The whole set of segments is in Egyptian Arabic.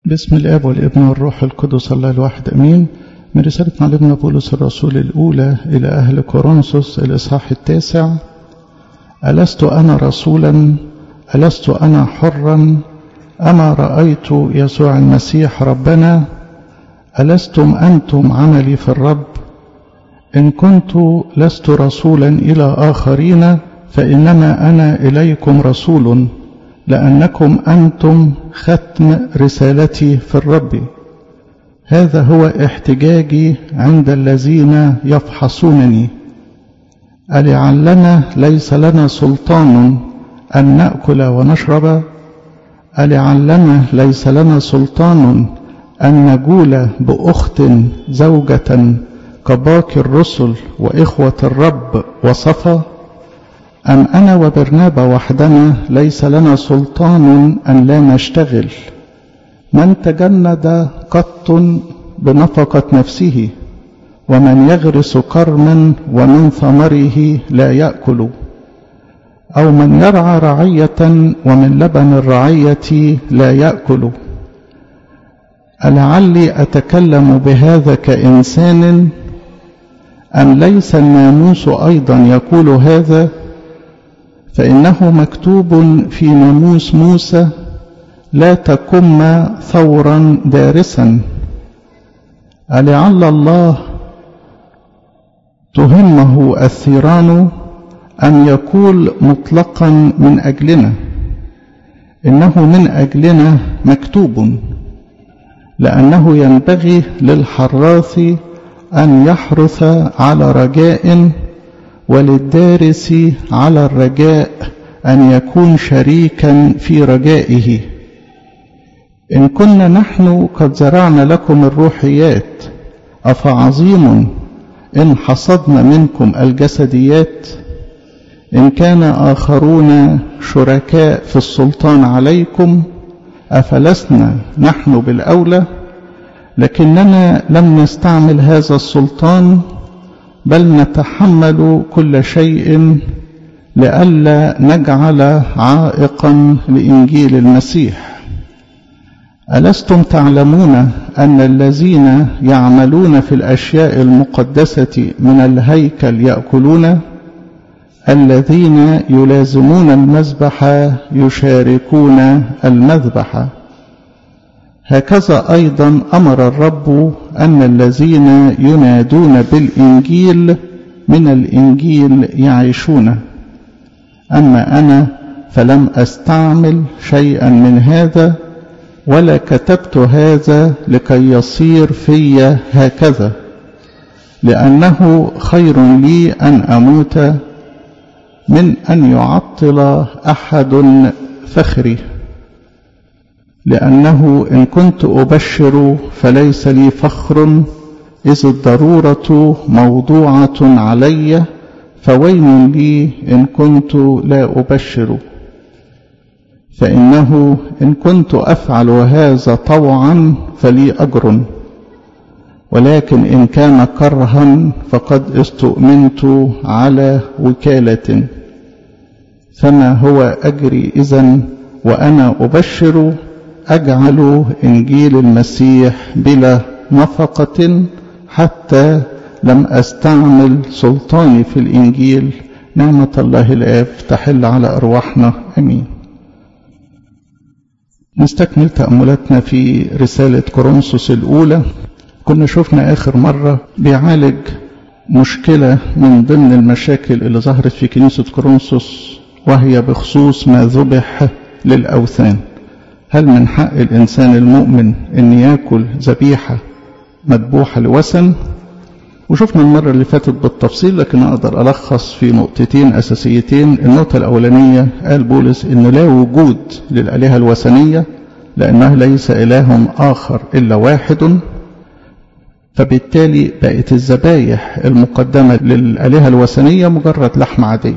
بسم الاب والابن والروح القدس الله الواحد امين من رساله معلمنا بولس الرسول الاولى الى اهل كورنثوس الاصحاح التاسع الست انا رسولا الست انا حرا اما رايت يسوع المسيح ربنا الستم انتم عملي في الرب ان كنت لست رسولا الى اخرين فانما انا اليكم رسول لأنكم أنتم ختم رسالتي في الرب هذا هو احتجاجي عند الذين يفحصونني ألعلنا ليس لنا سلطان أن نأكل ونشرب ألعلنا ليس لنا سلطان أن نجول بأخت زوجة كباقي الرسل وإخوة الرب وصفا أم أنا وبرنابا وحدنا ليس لنا سلطان أن لا نشتغل من تجند قط بنفقة نفسه ومن يغرس كرما ومن ثمره لا يأكل أو من يرعى رعية ومن لبن الرعية لا يأكل ألعلي أتكلم بهذا كإنسان أم ليس الناموس أيضا يقول هذا فإنه مكتوب في ناموس موسى لا تكم ثورا دارسا ألعل الله تهمه الثيران أن يقول مطلقا من أجلنا إنه من أجلنا مكتوب لأنه ينبغي للحراث أن يحرث على رجاء وللدارس على الرجاء أن يكون شريكا في رجائه إن كنا نحن قد زرعنا لكم الروحيات أفعظيم إن حصدنا منكم الجسديات إن كان آخرون شركاء في السلطان عليكم أفلسنا نحن بالأولى لكننا لم نستعمل هذا السلطان بل نتحمل كل شيء لئلا نجعل عائقا لإنجيل المسيح ألستم تعلمون أن الذين يعملون في الأشياء المقدسة من الهيكل يأكلون الذين يلازمون المذبح يشاركون المذبح هكذا أيضا أمر الرب أن الذين ينادون بالإنجيل من الإنجيل يعيشون أما أنا فلم أستعمل شيئا من هذا ولا كتبت هذا لكي يصير في هكذا لأنه خير لي أن أموت من أن يعطل أحد فخري لأنه إن كنت أبشر فليس لي فخر إذ الضرورة موضوعة علي فويل لي إن كنت لا أبشر فإنه إن كنت أفعل هذا طوعا فلي أجر ولكن إن كان كرها فقد استؤمنت على وكالة فما هو أجري إذن وأنا أبشر أجعل إنجيل المسيح بلا نفقة حتى لم أستعمل سلطاني في الإنجيل نعمة الله الآب تحل على أرواحنا أمين نستكمل تأملاتنا في رسالة كورنثوس الأولى كنا شفنا آخر مرة بيعالج مشكلة من ضمن المشاكل اللي ظهرت في كنيسة كورنثوس وهي بخصوص ما ذبح للأوثان هل من حق الإنسان المؤمن أن يأكل ذبيحة مذبوحة لوثن وشفنا المرة اللي فاتت بالتفصيل لكن أقدر ألخص في نقطتين أساسيتين النقطة الأولانية قال بولس إن لا وجود للآلهة الوثنية لأنه ليس إله آخر إلا واحد فبالتالي بقت الذبايح المقدمة للآلهة الوثنية مجرد لحم عادية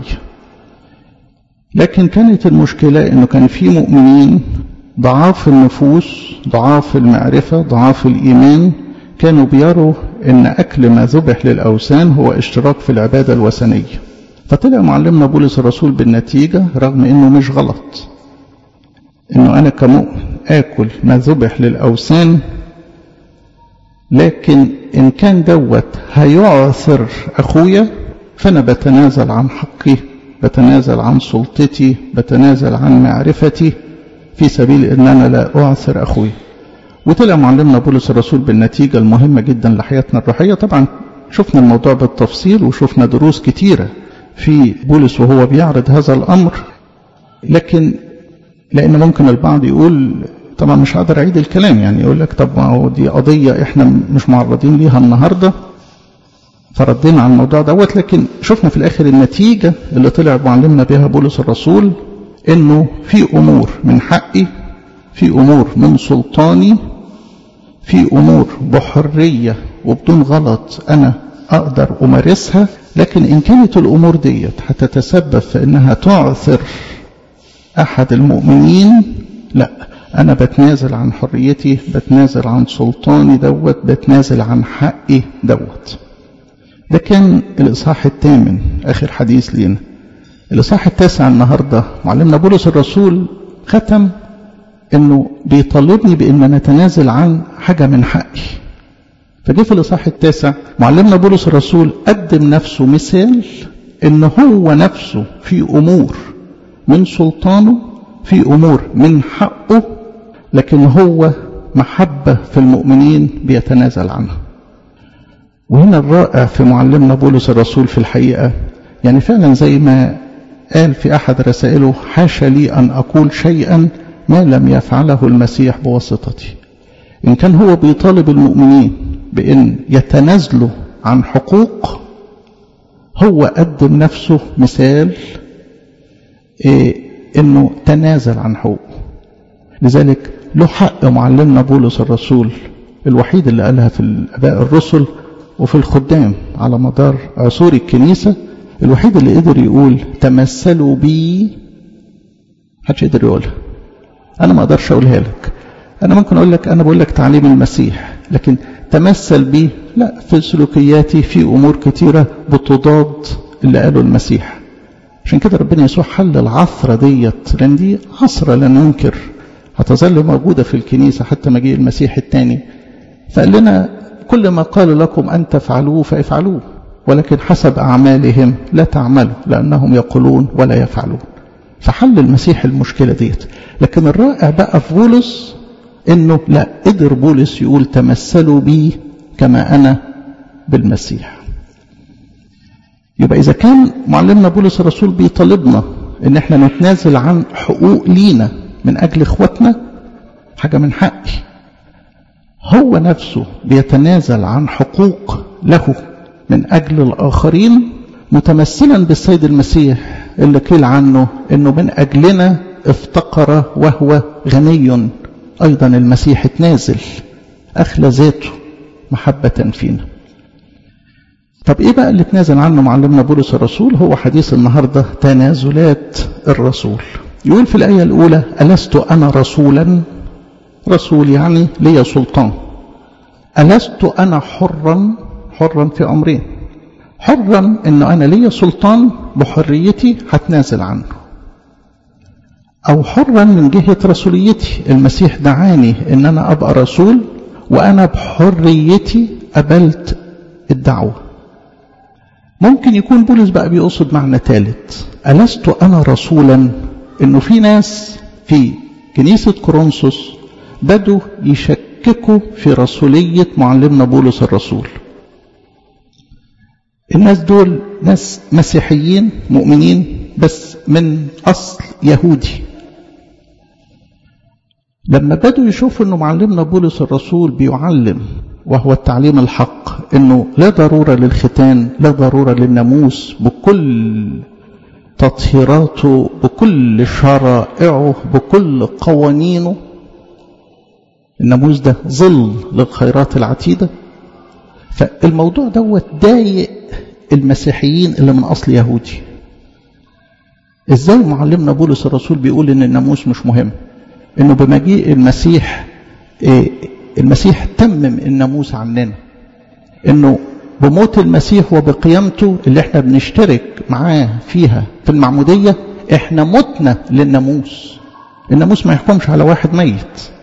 لكن كانت المشكلة إنه كان في مؤمنين ضعاف النفوس ضعاف المعرفة ضعاف الإيمان كانوا بيروا ان اكل ما ذبح للاوثان هو اشتراك في العبادة الوثنية فطلع معلمنا بولس الرسول بالنتيجة رغم انه مش غلط انه انا كمؤمن آكل ما ذبح للأوثان لكن إن كان دوت هيعثر أخويا فأنا بتنازل عن حقي بتنازل عن سلطتي بتنازل عن معرفتي في سبيل أن أنا لا أعثر أخوي وطلع معلمنا بولس الرسول بالنتيجة المهمة جدا لحياتنا الروحية طبعا شفنا الموضوع بالتفصيل وشفنا دروس كتيرة في بولس وهو بيعرض هذا الأمر لكن لأن ممكن البعض يقول طبعا مش هقدر أعيد الكلام يعني يقول لك طب ما هو دي قضية إحنا مش معرضين ليها النهاردة فردينا على الموضوع دوت لكن شفنا في الآخر النتيجة اللي طلع معلمنا بها بولس الرسول إنه في أمور من حقي في أمور من سلطاني في أمور بحرية وبدون غلط أنا أقدر أمارسها لكن إن كانت الأمور ديت هتتسبب في إنها تعثر أحد المؤمنين لا أنا بتنازل عن حريتي بتنازل عن سلطاني دوت بتنازل عن حقي دوت ده كان الإصحاح الثامن آخر حديث لينا الإصحاح التاسع النهاردة معلمنا بولس الرسول ختم إنه بيطالبني بإن نتنازل عن حاجة من حقي فجه في الإصحاح التاسع معلمنا بولس الرسول قدم نفسه مثال إن هو نفسه في أمور من سلطانه في أمور من حقه لكن هو محبة في المؤمنين بيتنازل عنها وهنا الرائع في معلمنا بولس الرسول في الحقيقة يعني فعلا زي ما قال في أحد رسائله حاشا لي أن أقول شيئا ما لم يفعله المسيح بواسطتي إن كان هو بيطالب المؤمنين بأن يتنازلوا عن حقوق هو قدم نفسه مثال إيه انه تنازل عن حقوقه لذلك له حق معلمنا بولس الرسول الوحيد اللي قالها في الاباء الرسل وفي الخدام على مدار عصور الكنيسه الوحيد اللي قدر يقول تمثلوا بي محدش يقدر يقولها انا ما اقدرش اقولها لك انا ممكن اقول لك انا بقول لك تعليم المسيح لكن تمثل بي لا في سلوكياتي في امور كتيره بتضاد اللي قاله المسيح عشان كده ربنا يسوع حل العثرة ديت لأن دي عثرة لا ننكر هتظل موجودة في الكنيسة حتى مجيء المسيح الثاني فقال لنا كل ما قال لكم أن تفعلوه فافعلوه ولكن حسب أعمالهم لا تعملوا لأنهم يقولون ولا يفعلون فحل المسيح المشكلة ديت لكن الرائع بقى في بولس انه لا قدر بولس يقول تمثلوا بي كما انا بالمسيح يبقى إذا كان معلمنا بولس الرسول بيطالبنا إن إحنا نتنازل عن حقوق لينا من أجل إخواتنا حاجة من حقي هو نفسه بيتنازل عن حقوق له من أجل الآخرين متمثلا بالسيد المسيح اللي قيل عنه إنه من أجلنا افتقر وهو غني أيضا المسيح اتنازل أخلى ذاته محبة فينا طب ايه بقى اللي تنازل عنه معلمنا بولس الرسول هو حديث النهارده تنازلات الرسول يقول في الايه الاولى الست انا رسولا رسول يعني لي سلطان الست انا حرا حرا في امرين حرا انه انا لي سلطان بحريتي هتنازل عنه او حرا من جهه رسوليتي المسيح دعاني ان انا ابقى رسول وانا بحريتي قبلت الدعوه ممكن يكون بولس بقى بيقصد معنى ثالث ألست أنا رسولا إنه في ناس في كنيسة كورنثوس بدوا يشككوا في رسولية معلمنا بولس الرسول الناس دول ناس مسيحيين مؤمنين بس من أصل يهودي لما بدوا يشوفوا انه معلمنا بولس الرسول بيعلم وهو التعليم الحق انه لا ضروره للختان لا ضروره للناموس بكل تطهيراته بكل شرائعه بكل قوانينه الناموس ده ظل للخيرات العتيده فالموضوع دوت ضايق المسيحيين اللي من اصل يهودي ازاي معلمنا بولس الرسول بيقول ان الناموس مش مهم انه بمجيء المسيح إيه المسيح تمم الناموس عننا انه بموت المسيح وبقيامته اللي احنا بنشترك معاه فيها في المعمودية احنا متنا للناموس الناموس ما يحكمش على واحد ميت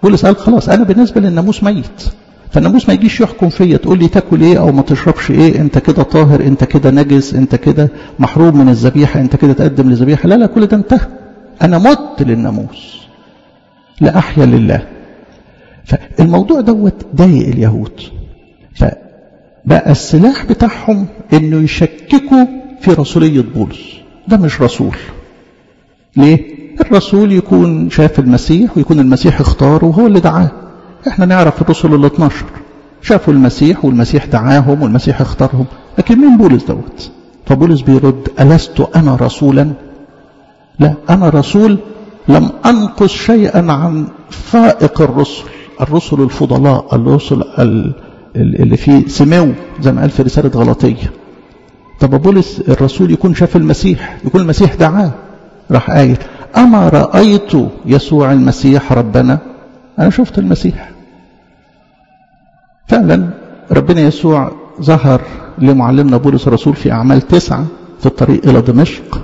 بولس قال خلاص أنا بالنسبة للناموس ميت فالناموس ما يجيش يحكم فيا تقول لي تاكل ايه او ما تشربش ايه انت كده طاهر انت كده نجس انت كده محروم من الذبيحه انت كده تقدم للذبيحه لا لا كل ده انتهى انا مت للناموس لا احيا لله فالموضوع دوت ضايق اليهود فبقى السلاح بتاعهم انه يشككوا في رسوليه بولس ده مش رسول ليه الرسول يكون شاف المسيح ويكون المسيح اختاره وهو اللي دعاه احنا نعرف الرسل ال 12 شافوا المسيح والمسيح دعاهم والمسيح اختارهم لكن مين بولس دوت فبولس بيرد ألست أنا رسولا لا أنا رسول لم أنقص شيئا عن فائق الرسل الرسل الفضلاء الرسل اللي في سمو زي ما قال في رسالة غلطية طب بولس الرسول يكون شاف المسيح يكون المسيح دعاه راح قايل أما رأيت يسوع المسيح ربنا أنا شفت المسيح فعلا ربنا يسوع ظهر لمعلمنا بولس الرسول في أعمال تسعة في الطريق إلى دمشق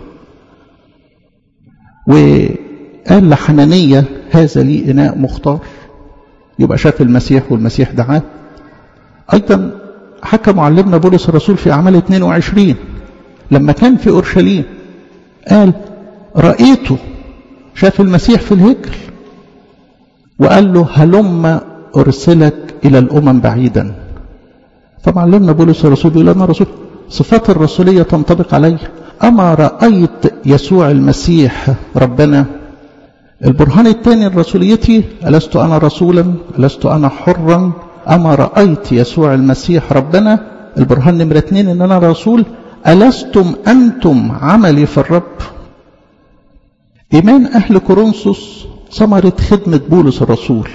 وقال لحنانية هذا لي إناء مختار يبقى شاف المسيح والمسيح دعاه أيضا حكى معلمنا بولس الرسول في أعمال 22 لما كان في أورشليم قال رأيته شاف المسيح في الهيكل وقال له هلم أرسلك إلى الأمم بعيدا فمعلمنا بولس الرسول بيقول أنا رسول صفات الرسولية تنطبق علي أما رأيت يسوع المسيح ربنا البرهان الثاني لرسوليتي ألست أنا رسولا ألست أنا حرا أما رأيت يسوع المسيح ربنا البرهان نمرة اثنين إن أنا رسول ألستم أنتم عملي في الرب إيمان أهل كورنثوس ثمرة خدمة بولس الرسول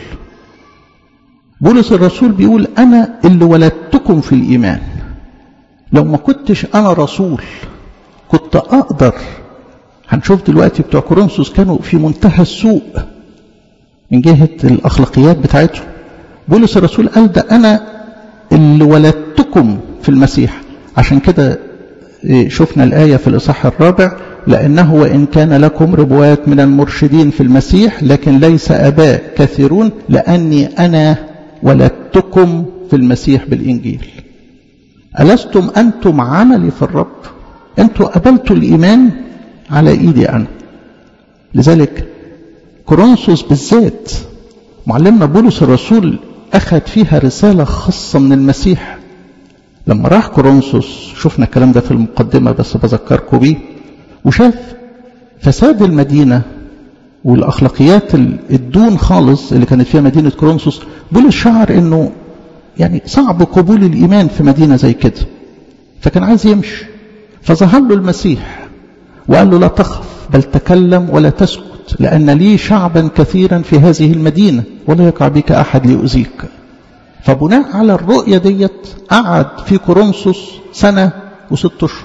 بولس الرسول بيقول أنا اللي ولدتكم في الإيمان لو ما كنتش أنا رسول كنت أقدر هنشوف دلوقتي بتوع كورنثوس كانوا في منتهى السوء من جهة الأخلاقيات بتاعتهم بولس الرسول قال ده أنا اللي ولدتكم في المسيح عشان كده شفنا الآية في الإصحاح الرابع لأنه وإن كان لكم ربوات من المرشدين في المسيح لكن ليس أباء كثيرون لأني أنا ولدتكم في المسيح بالإنجيل ألستم أنتم عملي في الرب أنتم قبلتوا الإيمان على إيدي أنا لذلك كورنثوس بالذات معلمنا بولس الرسول أخذ فيها رسالة خاصة من المسيح لما راح كورنثوس شفنا الكلام ده في المقدمة بس بذكركم بيه وشاف فساد المدينة والأخلاقيات الدون خالص اللي كانت فيها مدينة كورنثوس بولس شعر انه يعني صعب قبول الإيمان في مدينة زي كده فكان عايز يمشي فظهر له المسيح وقال له لا تخف بل تكلم ولا تسكت لأن لي شعبا كثيرا في هذه المدينة ولا يقع بك أحد ليؤذيك فبناء على الرؤية ديت قعد في كورنثوس سنة وست أشهر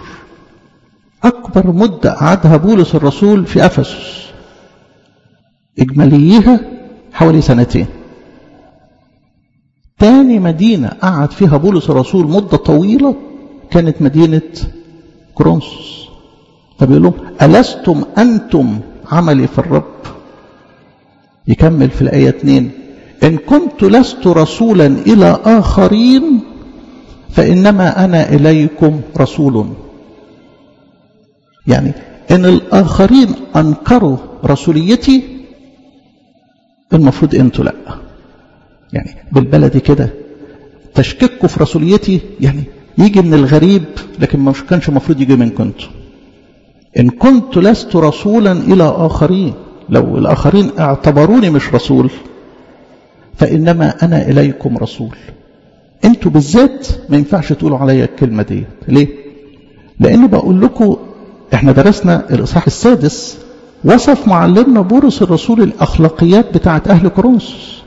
أكبر مدة قعدها بولس الرسول في أفسس إجماليها حوالي سنتين تاني مدينة قعد فيها بولس الرسول مدة طويلة كانت مدينة كورنثوس فبيقول لهم ألستم أنتم عملي في الرب يكمل في الآية 2 إن كنت لست رسولا إلى آخرين فإنما أنا إليكم رسول يعني إن الآخرين أنكروا رسوليتي المفروض أنتوا لأ يعني بالبلدي كده تشككوا في رسوليتي يعني يجي من الغريب لكن ما كانش المفروض يجي منكم انتوا إن كنت لست رسولا إلى آخرين لو الآخرين اعتبروني مش رسول فإنما أنا إليكم رسول انتوا بالذات ما ينفعش تقولوا عليا الكلمة دي ليه لأن بقول لكم احنا درسنا الإصحاح السادس وصف معلمنا بولس الرسول الأخلاقيات بتاعت أهل كورنثوس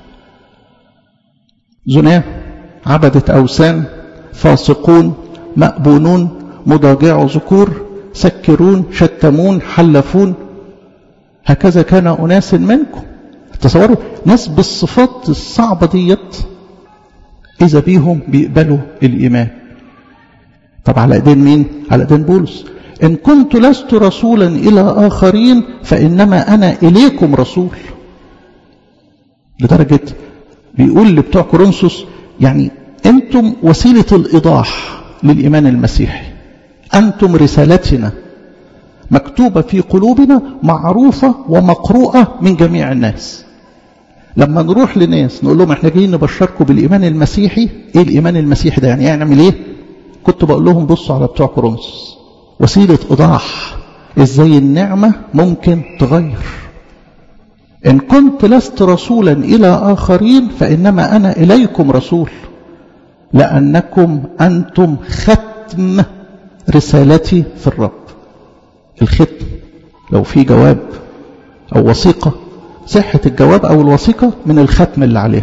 زناه عبدة أوثان فاسقون مأبونون مضاجع ذكور سكرون شتمون حلفون هكذا كان أناس منكم تصوروا ناس بالصفات الصعبة ديت إذا بيهم بيقبلوا الإيمان طب على ايدين مين على ايدين بولس إن كنت لست رسولا إلى آخرين فإنما أنا إليكم رسول لدرجة بيقول لبتوع كورنثوس يعني أنتم وسيلة الإيضاح للإيمان المسيحي أنتم رسالتنا مكتوبة في قلوبنا معروفة ومقروءة من جميع الناس لما نروح لناس نقول لهم احنا جايين نبشركم بالإيمان المسيحي ايه الإيمان المسيحي ده يعني يعمل ايه كنت بقول لهم بصوا على بتوع كورنثوس وسيلة إيضاح ازاي النعمة ممكن تغير إن كنت لست رسولا إلى آخرين فإنما أنا إليكم رسول لأنكم أنتم ختم رسالتي في الرب الختم لو في جواب أو وثيقة صحة الجواب أو الوثيقة من الختم اللي عليها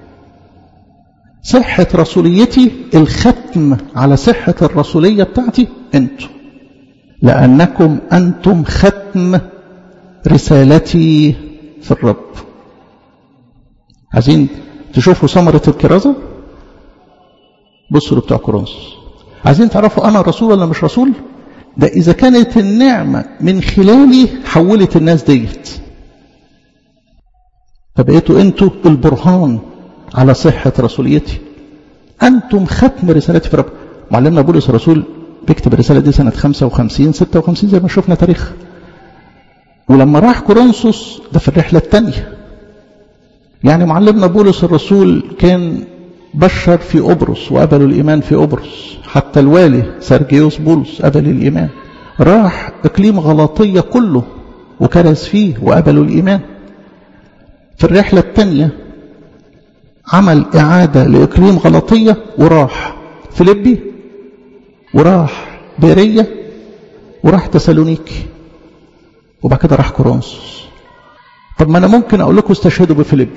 صحة رسوليتي الختم على صحة الرسولية بتاعتي أنتم لأنكم أنتم ختم رسالتي في الرب عايزين تشوفوا ثمرة الكرازة بصوا بتوع كورنثوس عايزين تعرفوا أنا رسول ولا مش رسول ده إذا كانت النعمة من خلالي حولت الناس ديت فبقيتوا أنتوا البرهان على صحة رسوليتي أنتم ختم رسالتي في الرب معلمنا بولس الرسول بيكتب الرسالة دي سنة 55 56 زي ما شفنا تاريخ ولما راح كورنثوس ده في الرحلة الثانية يعني معلمنا بولس الرسول كان بشر في أبرص وقبلوا الإيمان في أبرص حتى الوالي سرجيوس بولس قبل الإيمان راح إقليم غلاطية كله وكرز فيه وقبلوا الإيمان في الرحلة الثانية عمل إعادة لإقليم غلاطية وراح فيليبي وراح بيرية وراح تسالونيكي وبعد كده راح كورنثوس طب ما انا ممكن اقول لكم استشهدوا بفيليبي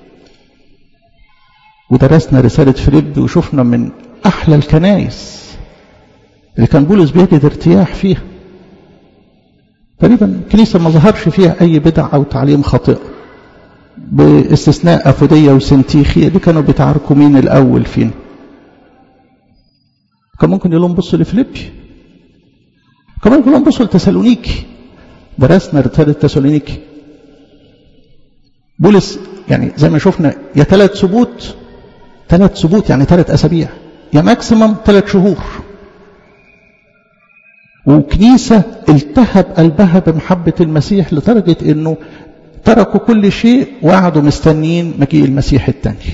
ودرسنا رسالة فيليبي وشفنا من احلى الكنائس اللي كان بولس بيجد ارتياح فيها تقريبا كنيسة ما ظهرش فيها اي بدع او تعليم خاطئ باستثناء افودية وسنتيخي اللي كانوا بيتعاركوا مين الاول فينا كان ممكن يقول لهم بصوا لفيليبي كمان يقول لهم بصوا لتسالونيكي درسنا رسالة تسالونيكي بولس يعني زي ما شفنا يا ثلاث ثبوت ثلاث ثبوت يعني ثلاث أسابيع يا ماكسيمم ثلاث شهور وكنيسة التهب قلبها بمحبة المسيح لدرجة انه تركوا كل شيء وقعدوا مستنيين مجيء المسيح الثاني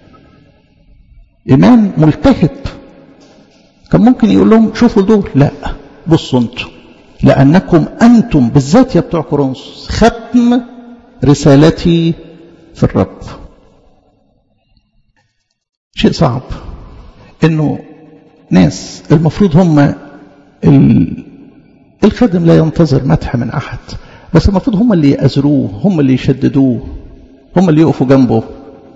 إيمان ملتهب كان ممكن يقول لهم شوفوا دول لا بصوا انتم لأنكم أنتم بالذات يا بتوع كورنثوس ختم رسالتي في الرب شيء صعب انه ناس المفروض هم الخادم لا ينتظر مدح من احد بس المفروض هم اللي يأزروه هم اللي يشددوه هم اللي يقفوا جنبه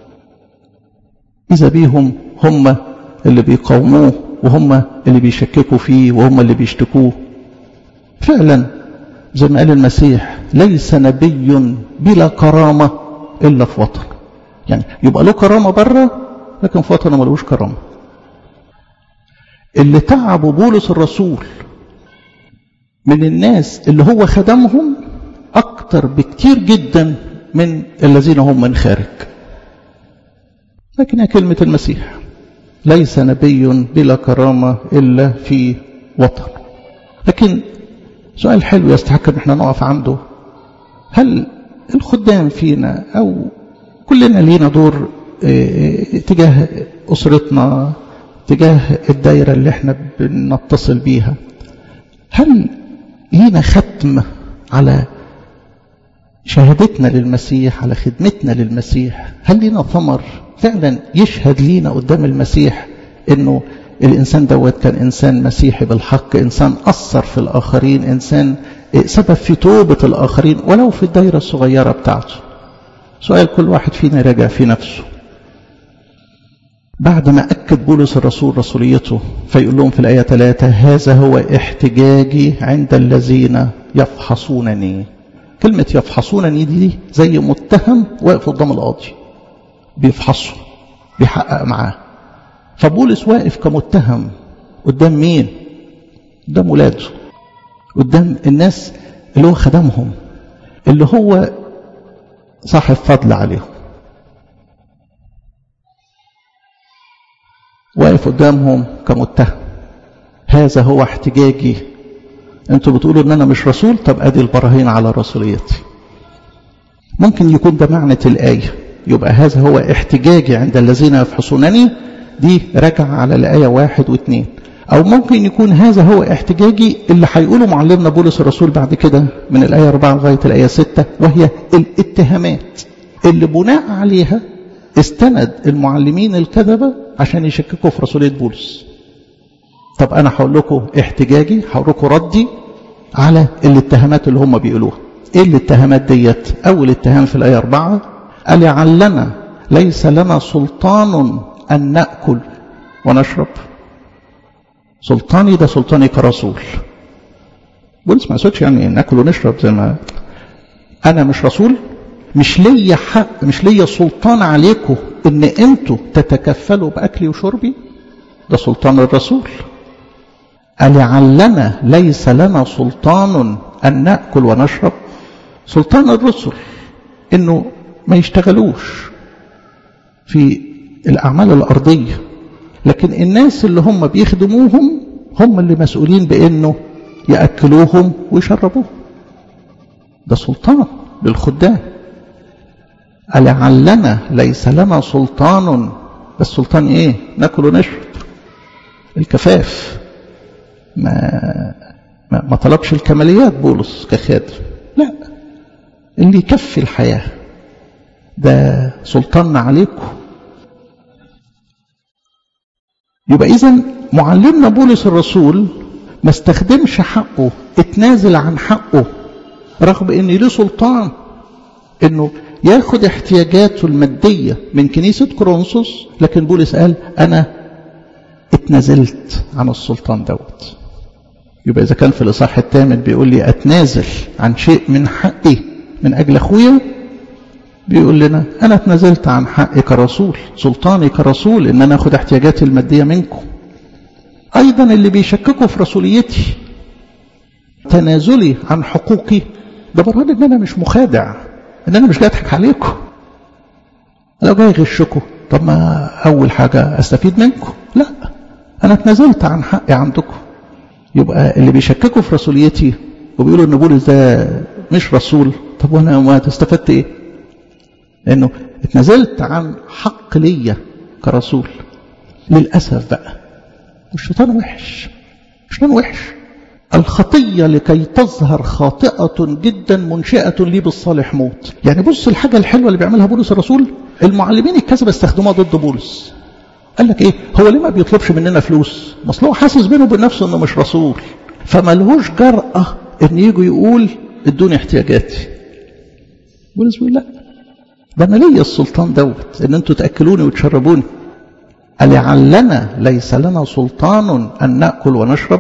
إذا بيهم هم اللي بيقاوموه وهم اللي بيشككوا فيه وهم اللي بيشتكوه فعلا زي ما قال المسيح ليس نبي بلا كرامة إلا في وطن يعني يبقى له كرامة بره لكن في وطنه ملوش كرامة اللي تعبوا بولس الرسول من الناس اللي هو خدمهم أكتر بكتير جدا من الذين هم من خارج لكن هي كلمة المسيح ليس نبي بلا كرامة إلا في وطن لكن سؤال حلو يستحق ان احنا نقف عنده هل الخدام فينا او كلنا لينا دور اه تجاه اسرتنا تجاه الدايره اللي احنا بنتصل بيها هل لينا ختم على شهادتنا للمسيح على خدمتنا للمسيح هل لينا ثمر فعلا يشهد لينا قدام المسيح انه الإنسان دوت كان إنسان مسيحي بالحق إنسان أثر في الآخرين إنسان سبب في توبة الآخرين ولو في الدائرة الصغيرة بتاعته سؤال كل واحد فينا يراجع في نفسه بعد ما أكد بولس الرسول رسوليته فيقول لهم في الآية 3 هذا هو احتجاجي عند الذين يفحصونني كلمة يفحصونني دي زي متهم واقف قدام القاضي بيفحصه بيحقق معاه فبولس واقف كمتهم قدام مين قدام ولاده قدام الناس اللي هو خدمهم اللي هو صاحب فضل عليهم واقف قدامهم كمتهم هذا هو احتجاجي انتوا بتقولوا ان انا مش رسول طب ادي البراهين على رسوليتي ممكن يكون ده معنى الآية يبقى هذا هو احتجاجي عند الذين يفحصونني دي رجع على الآية واحد واثنين أو ممكن يكون هذا هو احتجاجي اللي هيقوله معلمنا بولس الرسول بعد كده من الآية 4 لغاية الآية 6 وهي الاتهامات اللي بناء عليها استند المعلمين الكذبة عشان يشككوا في رسولية بولس طب أنا هقول لكم احتجاجي هقول لكم ردي على الاتهامات اللي هم بيقولوها ايه الاتهامات ديت اول اتهام في الايه 4 لعلنا ليس لنا سلطان ان ناكل ونشرب سلطاني ده سلطاني كرسول بولس ما يقصدش يعني ناكل ونشرب زي ما انا مش رسول مش ليا حق مش ليا سلطان عليكم ان انتوا تتكفلوا باكلي وشربي ده سلطان الرسول ألعلنا ليس لنا سلطان أن نأكل ونشرب سلطان الرسل انه ما يشتغلوش في الاعمال الارضيه لكن الناس اللي هم بيخدموهم هم اللي مسؤولين بانه ياكلوهم ويشربوهم ده سلطان للخدام ألعلنا ليس لنا سلطان بس سلطان ايه ناكل ونشرب الكفاف ما ما, ما طلبش الكماليات بولس كخادم لا اللي يكفي الحياة ده سلطاننا عليكم يبقى إذا معلمنا بولس الرسول ما استخدمش حقه اتنازل عن حقه رغم ان له سلطان انه ياخد احتياجاته المادية من كنيسة كورنثوس لكن بولس قال انا اتنازلت عن السلطان دوت يبقى اذا كان في الاصحاح الثامن بيقول لي اتنازل عن شيء من حقي من أجل أخويا بيقول لنا أنا اتنازلت عن حقي كرسول سلطاني كرسول إن أنا أخد احتياجاتي المادية منكم أيضا اللي بيشككوا في رسوليتي تنازلي عن حقوقي ده برهان إن أنا مش مخادع إن أنا مش جاي أضحك عليكم لو جاي يغشكم طب ما أول حاجة أستفيد منكم لا أنا اتنازلت عن حقي عندكم يبقى اللي بيشككوا في رسوليتي وبيقولوا إن بولس ده مش رسول طب وانا ما استفدت ايه لانه اتنازلت عن حق ليا كرسول للاسف بقى والشيطان وحش الشيطان وحش الخطيه لكي تظهر خاطئه جدا منشئه لي بالصالح موت يعني بص الحاجه الحلوه اللي بيعملها بولس الرسول المعلمين الكذبه استخدموها ضد بولس قال لك ايه هو ليه ما بيطلبش مننا فلوس ما هو حاسس بينه وبين نفسه انه مش رسول فملهوش جرأة ان يجوا يقول ادوني احتياجاتي بولس بيقول لا ده انا ليا السلطان دوت ان انتوا تاكلوني وتشربوني ألعلنا ليس لنا سلطان أن نأكل ونشرب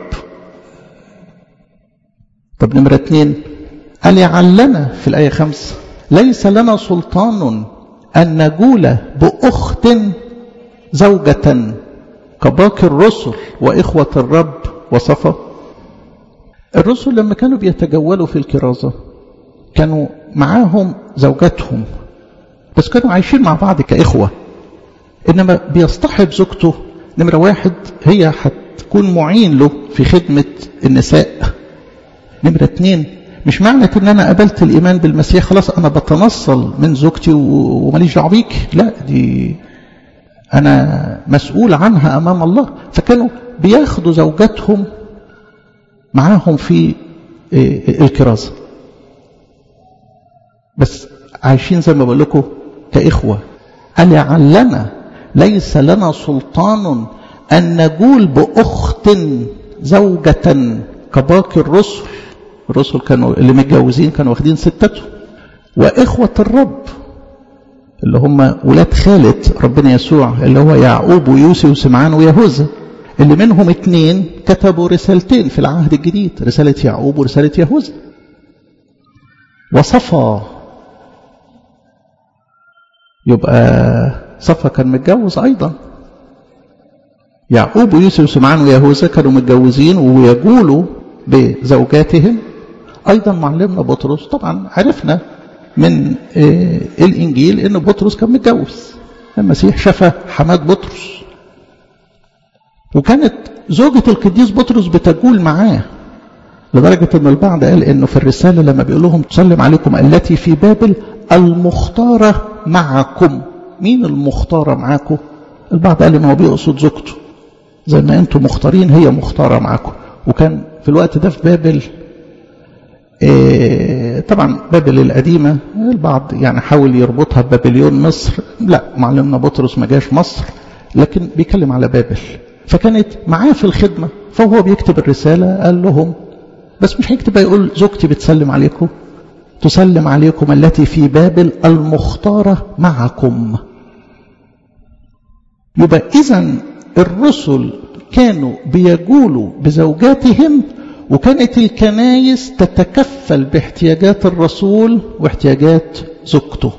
طب نمرة اتنين ألعلنا في الآية خمسة ليس لنا سلطان أن نجول بأخت زوجة كباقي الرسل وإخوة الرب وصفا الرسل لما كانوا بيتجولوا في الكرازة كانوا معاهم زوجاتهم بس كانوا عايشين مع بعض كإخوة إنما بيصطحب زوجته نمرة واحد هي هتكون معين له في خدمة النساء نمرة اتنين مش معنى ان انا قبلت الايمان بالمسيح خلاص انا بتنصل من زوجتي وماليش دعوه بيك لا دي انا مسؤول عنها امام الله فكانوا بياخدوا زوجاتهم معاهم في الكرازه بس عايشين زي ما بقول لكم كاخوه ألعلنا ليس لنا سلطان أن نجول بأخت زوجة كباقي الرسل الرسل كانوا اللي متجوزين كانوا واخدين ستته وإخوة الرب اللي هم ولاد خالة ربنا يسوع اللي هو يعقوب ويوسف وسمعان ويهوذا اللي منهم اتنين كتبوا رسالتين في العهد الجديد رسالة يعقوب ورسالة يهوذا وصفا يبقى صفا كان متجوز أيضا يعقوب ويوسف وسمعان ويهوذا كانوا متجوزين ويجولوا بزوجاتهم أيضا معلمنا بطرس طبعا عرفنا من الإنجيل أن بطرس كان متجوز المسيح شفى حماد بطرس وكانت زوجة القديس بطرس بتجول معاه لدرجة أن البعض قال أنه في الرسالة لما بيقول لهم تسلم عليكم التي في بابل المختارة معكم مين المختارة معاكم البعض قال أنه بيقصد زوجته زي ما أنتم مختارين هي مختارة معاكم وكان في الوقت ده في بابل إيه طبعا بابل القديمة البعض يعني حاول يربطها ببابليون مصر لا معلمنا بطرس ما جاش مصر لكن بيتكلم على بابل فكانت معاه في الخدمة فهو بيكتب الرسالة قال لهم بس مش هيكتب يقول زوجتي بتسلم عليكم تسلم عليكم التي في بابل المختارة معكم يبقى إذا الرسل كانوا بيجولوا بزوجاتهم وكانت الكنايس تتكفل باحتياجات الرسول واحتياجات زوجته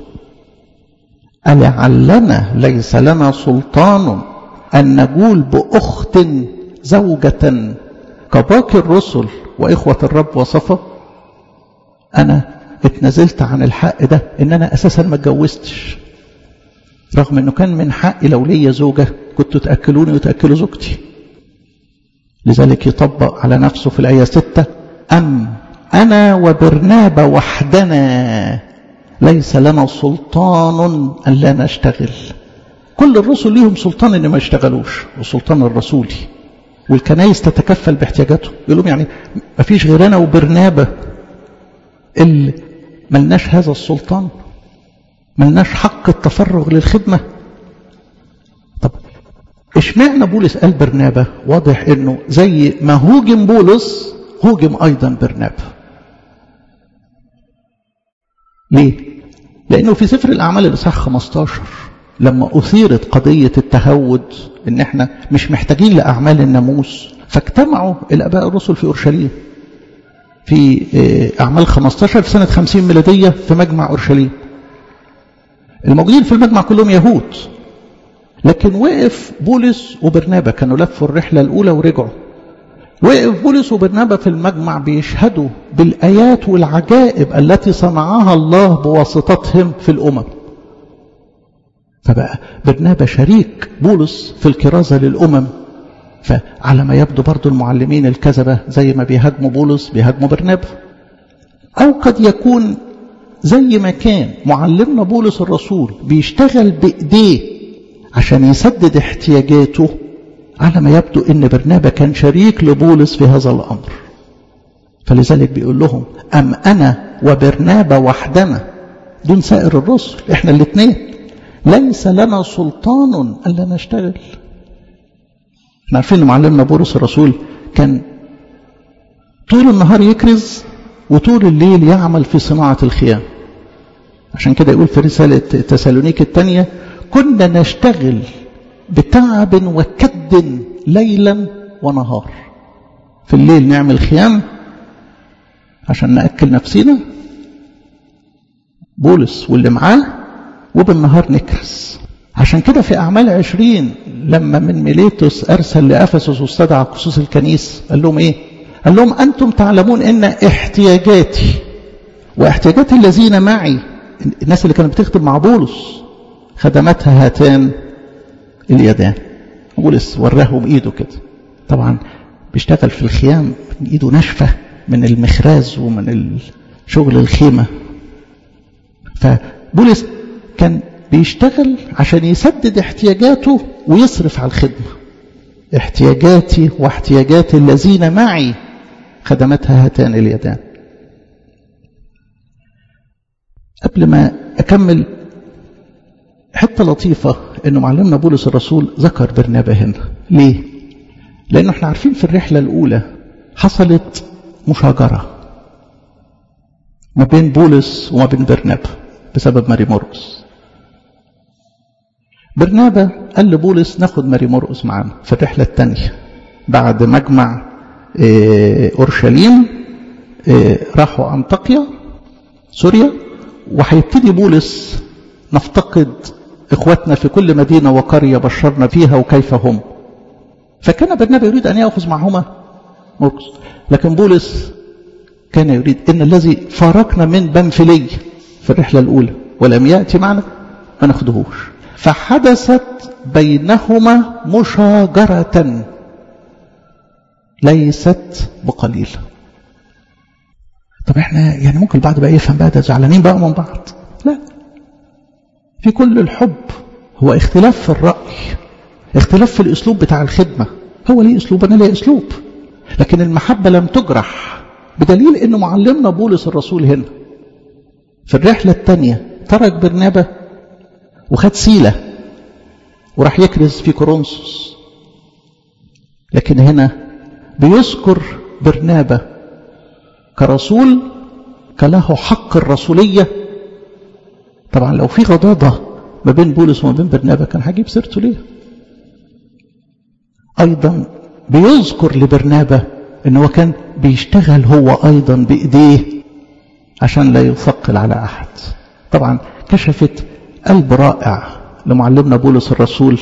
ألعلنا ليس لنا سلطان أن نقول بأخت زوجة كباقي الرسل وإخوة الرب وصفة أنا اتنزلت عن الحق ده إن أنا أساسا ما اتجوزتش رغم أنه كان من حقي لو ليا زوجة كنتوا تأكلوني وتأكلوا زوجتي لذلك يطبق على نفسه في الآية ستة أم أنا وبرنابا وحدنا ليس لنا سلطان أن لا نشتغل كل الرسل ليهم سلطان ان ما يشتغلوش والسلطان الرسولي والكنايس تتكفل باحتياجاتهم يقول لهم يعني ما فيش غير انا وبرنابا اللي ملناش هذا السلطان ملناش حق التفرغ للخدمة طب اشمعنى بولس قال برنابا واضح انه زي ما هوجم بولس هوجم ايضا برنابا ليه لانه في سفر الاعمال الاصحاح 15 لما أثيرت قضية التهود إن إحنا مش محتاجين لأعمال الناموس فاجتمعوا الآباء الرسل في أورشليم في أعمال 15 في سنة 50 ميلادية في مجمع أورشليم الموجودين في المجمع كلهم يهود لكن وقف بولس وبرنابا كانوا لفوا الرحلة الأولى ورجعوا وقف بولس وبرنابا في المجمع بيشهدوا بالآيات والعجائب التي صنعها الله بواسطتهم في الأمم فبقى برنابا شريك بولس في الكرازة للأمم فعلى ما يبدو برضو المعلمين الكذبة زي ما بيهاجموا بولس بيهاجموا برنابا أو قد يكون زي ما كان معلمنا بولس الرسول بيشتغل بإيديه عشان يسدد احتياجاته على ما يبدو ان برنابا كان شريك لبولس في هذا الامر فلذلك بيقول لهم ام انا وبرنابا وحدنا دون سائر الرسل احنا الاثنين ليس لنا سلطان الا نشتغل احنا عارفين ان معلمنا بولس الرسول كان طول النهار يكرز وطول الليل يعمل في صناعة الخيام عشان كده يقول في رسالة تسالونيك الثانية كنا نشتغل بتعب وكد ليلا ونهار في الليل نعمل خيام عشان نأكل نفسنا بولس واللي معاه وبالنهار نكرس عشان كده في أعمال عشرين لما من ميليتوس أرسل لأفسس واستدعى خصوص الكنيس قال لهم إيه قال لهم أنتم تعلمون أن احتياجاتي واحتياجات الذين معي الناس اللي كانت بتخدم مع بولس خدمتها هاتان اليدان بولس وراه بإيده كده طبعا بيشتغل في الخيام إيده ناشفة من المخراز ومن شغل الخيمة فبولس كان بيشتغل عشان يسدد احتياجاته ويصرف على الخدمة احتياجاتي واحتياجات الذين معي خدمتها هاتان اليدان قبل ما أكمل حتة لطيفة أنه معلمنا بولس الرسول ذكر برنابا هنا ليه؟ لأنه احنا عارفين في الرحلة الأولى حصلت مشاجرة ما بين بولس وما بين برنابا بسبب ماري مرقس برنابا قال لبولس ناخد ماري مرقس معانا في الرحلة الثانية بعد مجمع أورشليم راحوا أنطاكيا سوريا وهيبتدي بولس نفتقد إخواتنا في كل مدينة وقرية بشرنا فيها وكيف هم فكان برنابا يريد أن يأخذ معهما مرقس لكن بولس كان يريد إن الذي فارقنا من بنفلي في الرحلة الأولى ولم يأتي معنا ما ناخدهوش فحدثت بينهما مشاجرة ليست بقليلة طب احنا يعني ممكن البعض بقى يفهم بقى ده زعلانين بقى من بعض لا في كل الحب هو اختلاف في الرأي اختلاف في الاسلوب بتاع الخدمة هو ليه اسلوب انا ليه اسلوب لكن المحبة لم تجرح بدليل ان معلمنا بولس الرسول هنا في الرحلة الثانية ترك برنابة وخد سيلة وراح يكرز في كورنثوس لكن هنا بيذكر برنابة كرسول كله حق الرسولية طبعا لو في غضاضة ما بين بولس وما بين برنابة كان هجيب سيرته ليه أيضا بيذكر لبرنابة ان هو كان بيشتغل هو أيضا بإيديه عشان لا يثقل على أحد طبعا كشفت قلب رائع لمعلمنا بولس الرسول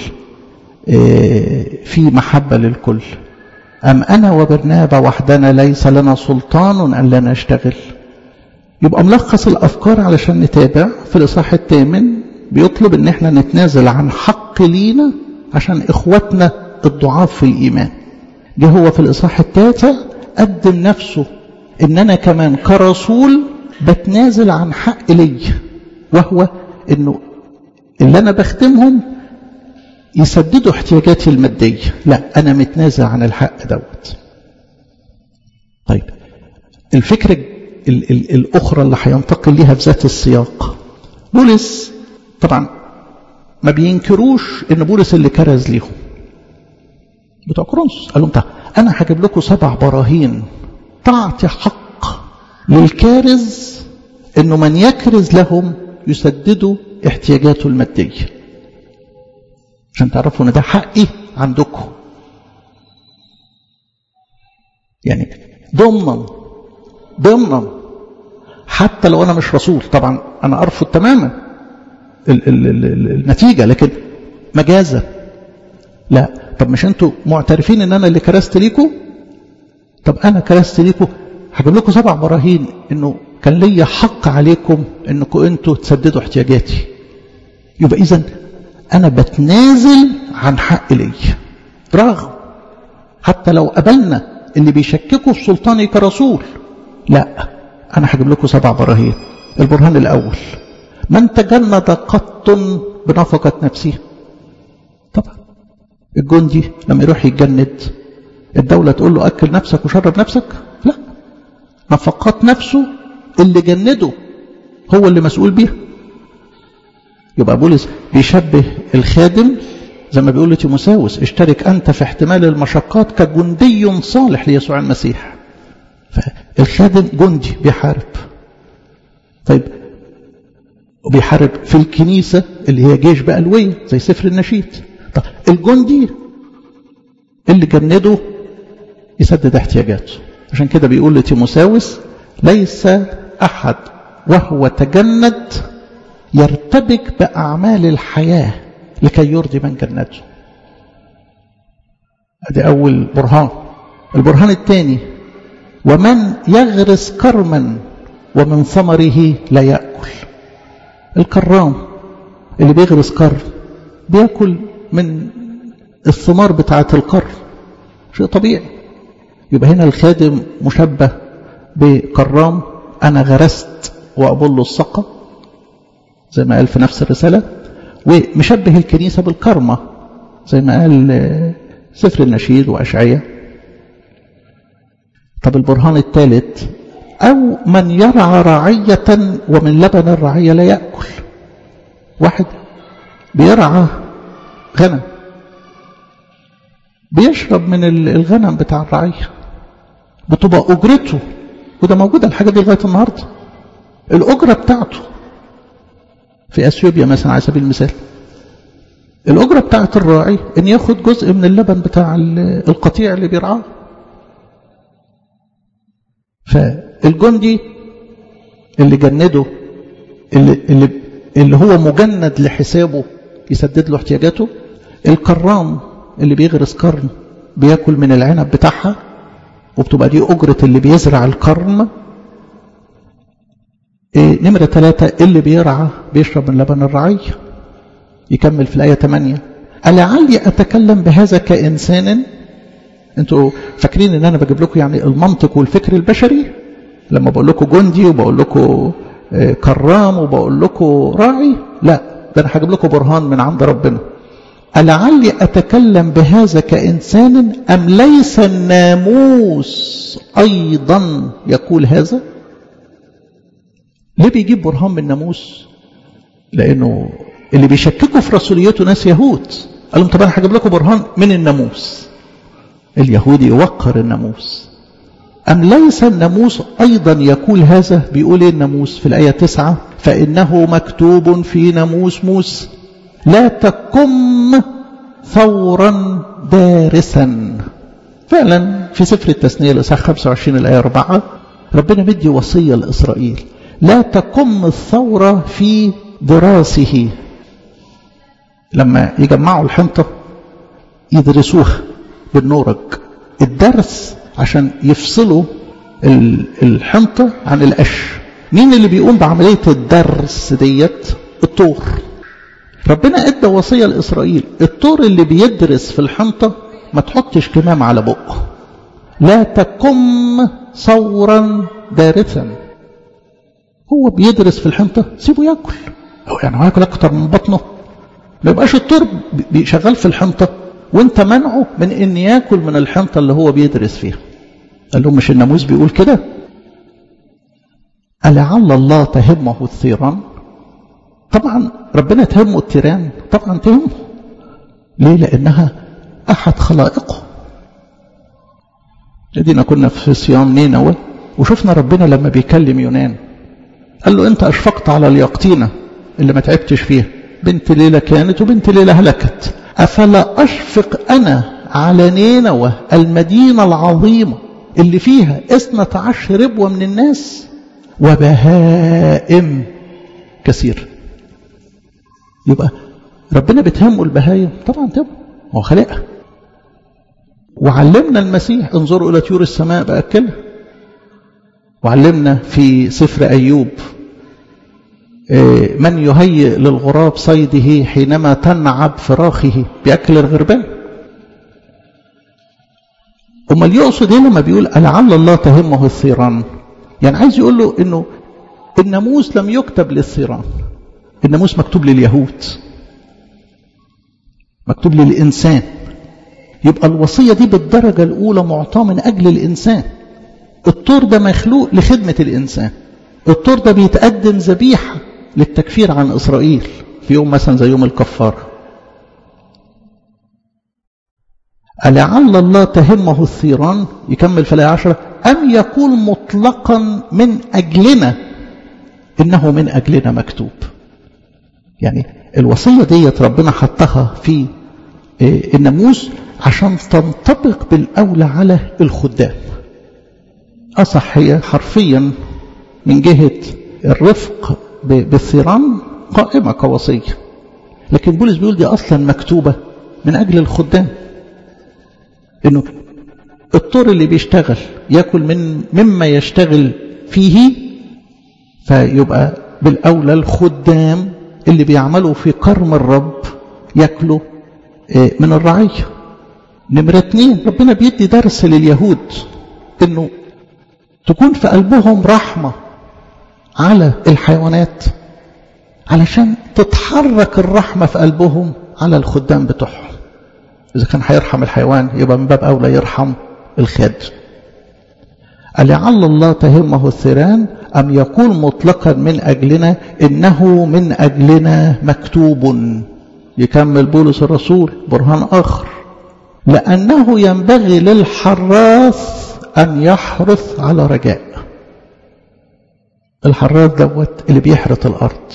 في محبة للكل أم أنا وبرنابا وحدنا ليس لنا سلطان أن لا نشتغل يبقى ملخص الأفكار علشان نتابع في الإصحاح الثامن بيطلب أن احنا نتنازل عن حق لينا عشان إخواتنا الضعاف في الإيمان جه هو في الإصحاح التاسع قدم نفسه إن أنا كمان كرسول بتنازل عن حق لي وهو إنه اللي أنا بخدمهم يسددوا احتياجاتي المادية لا أنا متنازل عن الحق دوت طيب الفكرة ال ال الأخرى اللي هينتقل ليها بذات السياق بولس طبعا ما بينكروش ان بولس اللي كرز ليهم بتوع كورنثوس قال لهم تعالى انا هجيب لكم سبع براهين تعطي حق للكارز انه من يكرز لهم يسددوا احتياجاته الماديه عشان تعرفوا ان ده حقي عندكم يعني ضمنا ضمنا حتى لو انا مش رسول طبعا انا ارفض تماما ال ال ال ال النتيجه لكن مجازا لا طب مش انتوا معترفين ان انا اللي كرست ليكم طب انا كرست ليكم هجيب لكم سبع براهين انه كان ليا حق عليكم انكم انتوا تسددوا احتياجاتي يبقى اذا انا بتنازل عن حق لي رغم حتى لو قبلنا اللي بيشككوا في سلطاني كرسول لا انا هجيب لكم سبع براهين البرهان الاول من تجند قط بنفقة نفسه طبعا الجندي لما يروح يتجند الدولة تقول له أكل نفسك وشرب نفسك لا نفقات نفسه اللي جنده هو اللي مسؤول بيها يبقى بولس بيشبه الخادم زي ما بيقول لتيموساوس اشترك أنت في احتمال المشقات كجندي صالح ليسوع المسيح فالخادم جندي بيحارب طيب وبيحارب في الكنيسة اللي هي جيش بألوية زي سفر النشيد طب الجندي اللي جنده يسدد احتياجاته عشان كده بيقول لتيموساوس ليس أحد وهو تجند يرتبك بأعمال الحياة لكي يرضي من جنته ادي أول برهان البرهان الثاني ومن يغرس كرما ومن ثمره لا يأكل الكرام اللي بيغرس كرم بياكل من الثمار بتاعة الكرم شيء طبيعي يبقى هنا الخادم مشبه بكرام أنا غرست وأبل السقة زي ما قال في نفس الرسالة ومشبه الكنيسة بالكرمة زي ما قال سفر النشيد وأشعية طب البرهان الثالث أو من يرعى رعية ومن لبن الرعية لا يأكل واحد بيرعى غنم بيشرب من الغنم بتاع الرعية بتبقى أجرته وده موجودة الحاجة دي لغاية النهاردة الأجرة بتاعته في أثيوبيا مثلا على سبيل المثال الأجرة بتاعت الراعي إن ياخد جزء من اللبن بتاع القطيع اللي بيرعاه فالجندي اللي جنده اللي, اللي, اللي هو مجند لحسابه يسدد له احتياجاته الكرام اللي بيغرس كرم بياكل من العنب بتاعها وبتبقى دي أجرة اللي بيزرع الكرم إيه نمرة ثلاثة اللي بيرعى بيشرب من لبن الرعية يكمل في الآية 8 ألعلي أتكلم بهذا كإنسان انتوا فاكرين ان انا بجيب لكم يعني المنطق والفكر البشري لما بقول لكم جندي وبقول لكم كرام وبقول لكم راعي لا ده انا هجيب لكم برهان من عند ربنا ألعلي أتكلم بهذا كإنسان أم ليس الناموس أيضا يقول هذا ليه بيجيب برهان من الناموس لأنه اللي بيشككوا في رسوليته ناس يهود قال لهم طب أنا هجيب لكم برهان من الناموس اليهودي يوقر الناموس أم ليس الناموس أيضا يقول هذا بيقول إيه الناموس في الآية تسعة فإنه مكتوب في ناموس موسى لا تكم ثورا دارسا فعلا في سفر التثنية الإصحاح 25 الآية 4 ربنا مدي وصية لإسرائيل لا تكم الثورة في دراسه لما يجمعوا الحنطة يدرسوها بالنورج الدرس عشان يفصلوا الحنطة عن القش مين اللي بيقوم بعملية الدرس ديت الطور ربنا ادى وصية لإسرائيل الطور اللي بيدرس في الحنطة ما تحطش كمام على بقه لا تكم ثورا دارسا هو بيدرس في الحنطة سيبه ياكل هو يعني هو ياكل اكتر من بطنه ما يبقاش الطور شغال في الحنطة وانت منعه من ان ياكل من الحنطة اللي هو بيدرس فيها قال لهم مش الناموس بيقول كده ألعل الله تهمه الثيران طبعا ربنا تهمه التيران طبعا تهمه ليه لأنها أحد خلائقه لدينا كنا في صيام نينوى وشفنا ربنا لما بيكلم يونان قال له أنت أشفقت على اليقطينة اللي ما تعبتش فيها بنت ليلة كانت وبنت ليلة هلكت أفلا أشفق أنا على نينوى المدينة العظيمة اللي فيها اثنة عشر ربوة من الناس وبهائم كثير يبقى ربنا بتهمه البهايم طبعا تهمه هو خلقها وعلمنا المسيح انظروا إلى طيور السماء بأكلها وعلمنا في سفر أيوب من يهيئ للغراب صيده حينما تنعب فراخه بأكل الغربان أمال يقصد هنا لما بيقول لعل الله تهمه الثيران يعني عايز يقول له انه الناموس لم يكتب للثيران الناموس مكتوب لليهود مكتوب للإنسان يبقى الوصية دي بالدرجة الأولى معطاة من أجل الإنسان الطور ده مخلوق لخدمة الإنسان الطور ده بيتقدم ذبيحة للتكفير عن إسرائيل في يوم مثلا زي يوم الكفارة ألعل الله تهمه الثيران يكمل في الآية عشرة أم يقول مطلقا من أجلنا إنه من أجلنا مكتوب يعني الوصية ديت ربنا حطها في الناموس عشان تنطبق بالأولى على الخدام أصح هي حرفيا من جهة الرفق بالثيران قائمة كوصية لكن بولس بيقول دي أصلا مكتوبة من أجل الخدام إنه الطور اللي بيشتغل يأكل من مما يشتغل فيه فيبقى بالأولى الخدام اللي بيعملوا في كرم الرب يأكلوا من الرعية نمرة اتنين ربنا بيدي درس لليهود انه تكون في قلبهم رحمة على الحيوانات علشان تتحرك الرحمة في قلبهم على الخدام بتوعهم إذا كان هيرحم الحيوان يبقى من باب أولى يرحم الخاد ألعل الله تهمه الثيران أم يقول مطلقا من أجلنا إنه من أجلنا مكتوب يكمل بولس الرسول برهان آخر لأنه ينبغي للحراث أن يحرث على رجاء الحراث دوت اللي بيحرث الأرض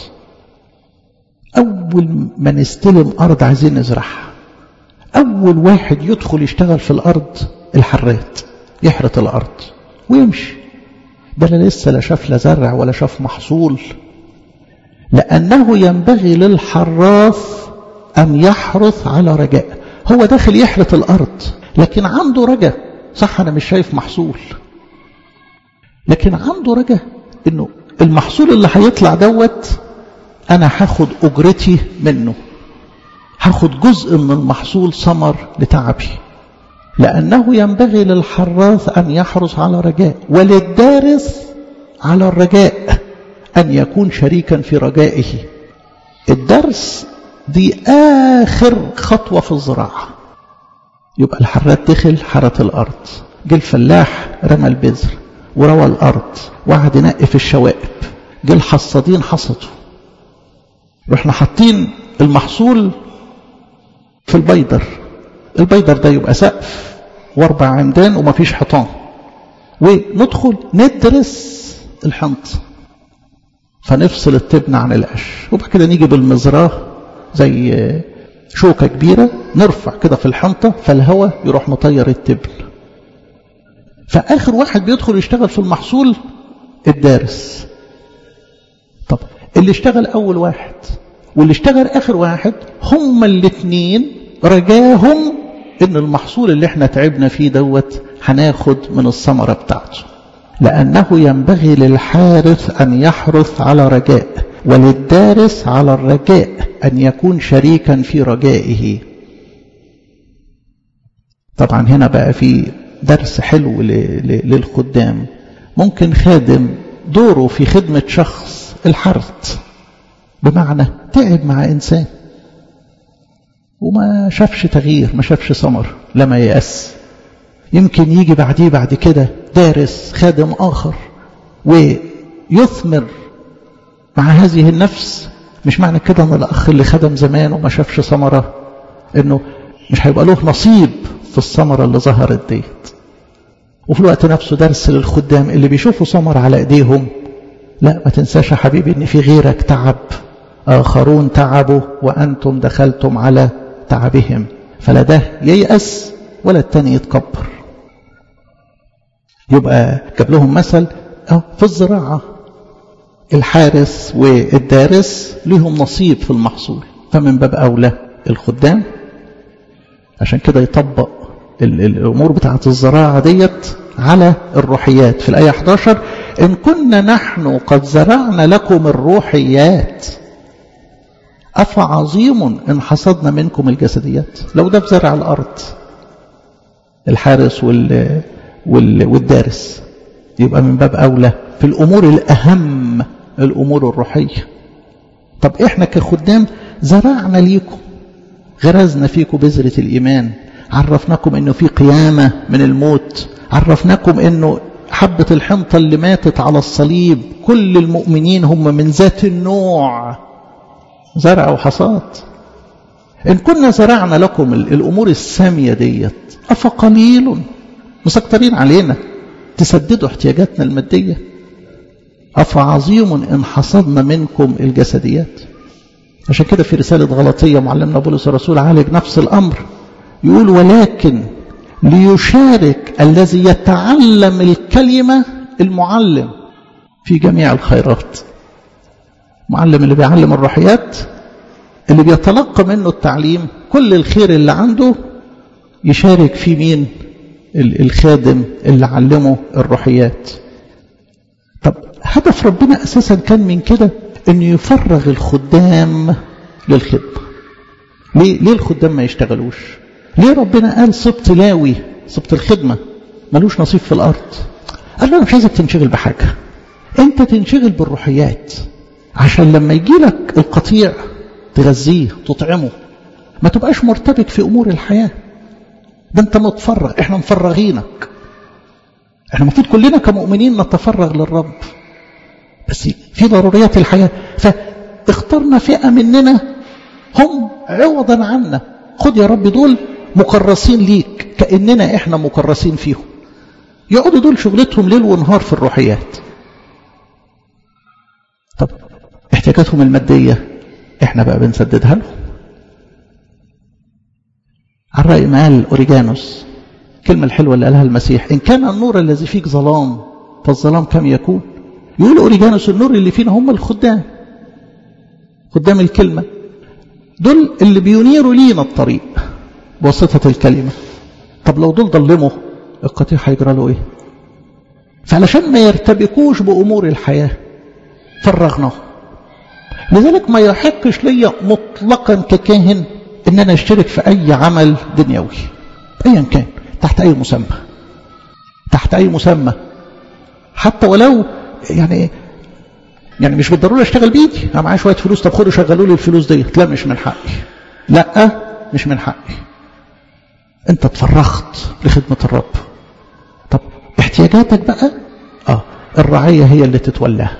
أول ما نستلم أرض عايزين نزرعها أول واحد يدخل يشتغل في الأرض الحرات يحرث الأرض ويمشي ده لا لسه لا شاف لا زرع ولا شاف محصول لأنه ينبغي للحراث أن يحرث على رجاء هو داخل يحرث الأرض لكن عنده رجاء صح أنا مش شايف محصول لكن عنده رجاء إنه المحصول اللي هيطلع دوت أنا هاخد أجرتي منه هاخد جزء من المحصول ثمر لتعبي لأنه ينبغي للحراث أن يحرص على رجاء وللدارس على الرجاء أن يكون شريكا في رجائه الدرس دي آخر خطوة في الزراعة يبقى الحرات دخل حرت الأرض جه الفلاح رمى البذر وروى الأرض وقعد ينقي في الشوائب جه الحصادين حصدوا رحنا حاطين المحصول في البيدر البيدر ده يبقى سقف واربع عمدان ومفيش حيطان وندخل ندرس الحنط فنفصل التبن عن القش وبعد كده نيجي بالمزراه زي شوكة كبيرة نرفع كده في الحنطة فالهواء يروح مطير التبن فآخر واحد بيدخل يشتغل في المحصول الدارس طب اللي اشتغل أول واحد واللي اشتغل آخر واحد هما الاثنين رجاهم ان المحصول اللي احنا تعبنا فيه دوت هناخد من الثمرة بتاعته لأنه ينبغي للحارث أن يحرث على رجاء وللدارس على الرجاء أن يكون شريكا في رجائه طبعا هنا بقى في درس حلو للخدام ممكن خادم دوره في خدمة شخص الحرث بمعنى تعب مع إنسان وما شافش تغيير ما شافش ثمر لما يأس يمكن يجي بعديه بعد كده دارس خادم آخر ويثمر مع هذه النفس مش معنى كده ان الاخ اللي خدم زمان وما شافش ثمره انه مش هيبقى له نصيب في الثمره اللي ظهرت ديت وفي الوقت نفسه درس للخدام اللي بيشوفوا ثمر على ايديهم لا ما تنساش يا حبيبي ان في غيرك تعب اخرون تعبوا وانتم دخلتم على تعبهم فلا ده ييأس ولا التاني يتكبر يبقى جاب لهم مثل اه في الزراعه الحارس والدارس لهم نصيب في المحصول فمن باب أولى الخدام عشان كده يطبق الأمور بتاعة الزراعة ديت على الروحيات في الآية 11 إن كنا نحن قد زرعنا لكم الروحيات أفعظيم إن حصدنا منكم الجسديات لو ده بزرع الأرض الحارس وال وال والدارس يبقى من باب أولى في الأمور الأهم الأمور الروحية طب إحنا كخدام زرعنا ليكم غرزنا فيكم بذرة الإيمان عرفناكم إنه في قيامة من الموت عرفناكم إنه حبة الحنطة اللي ماتت على الصليب كل المؤمنين هم من ذات النوع زرع وحصاد إن كنا زرعنا لكم الأمور السامية ديت أفقليل مسكترين علينا تسددوا احتياجاتنا المادية أفعظيم إن حصدنا منكم الجسديات عشان كده في رسالة غلطية معلمنا بولس الرسول عالج نفس الأمر يقول ولكن ليشارك الذي يتعلم الكلمة المعلم في جميع الخيرات معلم اللي بيعلم الروحيات اللي بيتلقى منه التعليم كل الخير اللي عنده يشارك في مين الخادم اللي علمه الروحيات طب هدف ربنا أساسا كان من كده أنه يفرغ الخدام للخدمة ليه, ليه الخدام ما يشتغلوش ليه ربنا قال سبط لاوي سبط الخدمة ملوش نصيب في الأرض قال له أنا مش عايزك تنشغل بحاجة أنت تنشغل بالروحيات عشان لما يجي لك القطيع تغذيه تطعمه ما تبقاش مرتبك في أمور الحياة ده أنت متفرغ إحنا مفرغينك احنا المفروض كلنا كمؤمنين نتفرغ للرب بس في ضروريات الحياة فاخترنا فئة مننا هم عوضا عنا خد يا رب دول مكرسين ليك كأننا احنا مكرسين فيهم يقعدوا دول شغلتهم ليل ونهار في الروحيات طب احتياجاتهم المادية احنا بقى بنسددها لهم على رأي ما قال أوريجانوس الكلمة الحلوة اللي قالها المسيح إن كان النور الذي فيك ظلام فالظلام كم يكون يقول أوريجانوس النور اللي فينا هم الخدام خدام الكلمة دول اللي بينيروا لينا الطريق بواسطة الكلمة طب لو دول ضلموا القطيع هيجرى له ايه فعلشان ما يرتبكوش بأمور الحياة فرغناه لذلك ما يحقش ليا مطلقا ككاهن ان انا اشترك في اي عمل دنيوي ايا كان تحت أي مسمى تحت أي مسمى حتى ولو يعني يعني مش بالضرورة اشتغل بإيدي أنا معايا شوية فلوس طب خدوا شغلوا لي الفلوس ديت لا مش من حقي لا مش من حقي أنت اتفرغت لخدمة الرب طب احتياجاتك بقى اه الرعية هي اللي تتولاها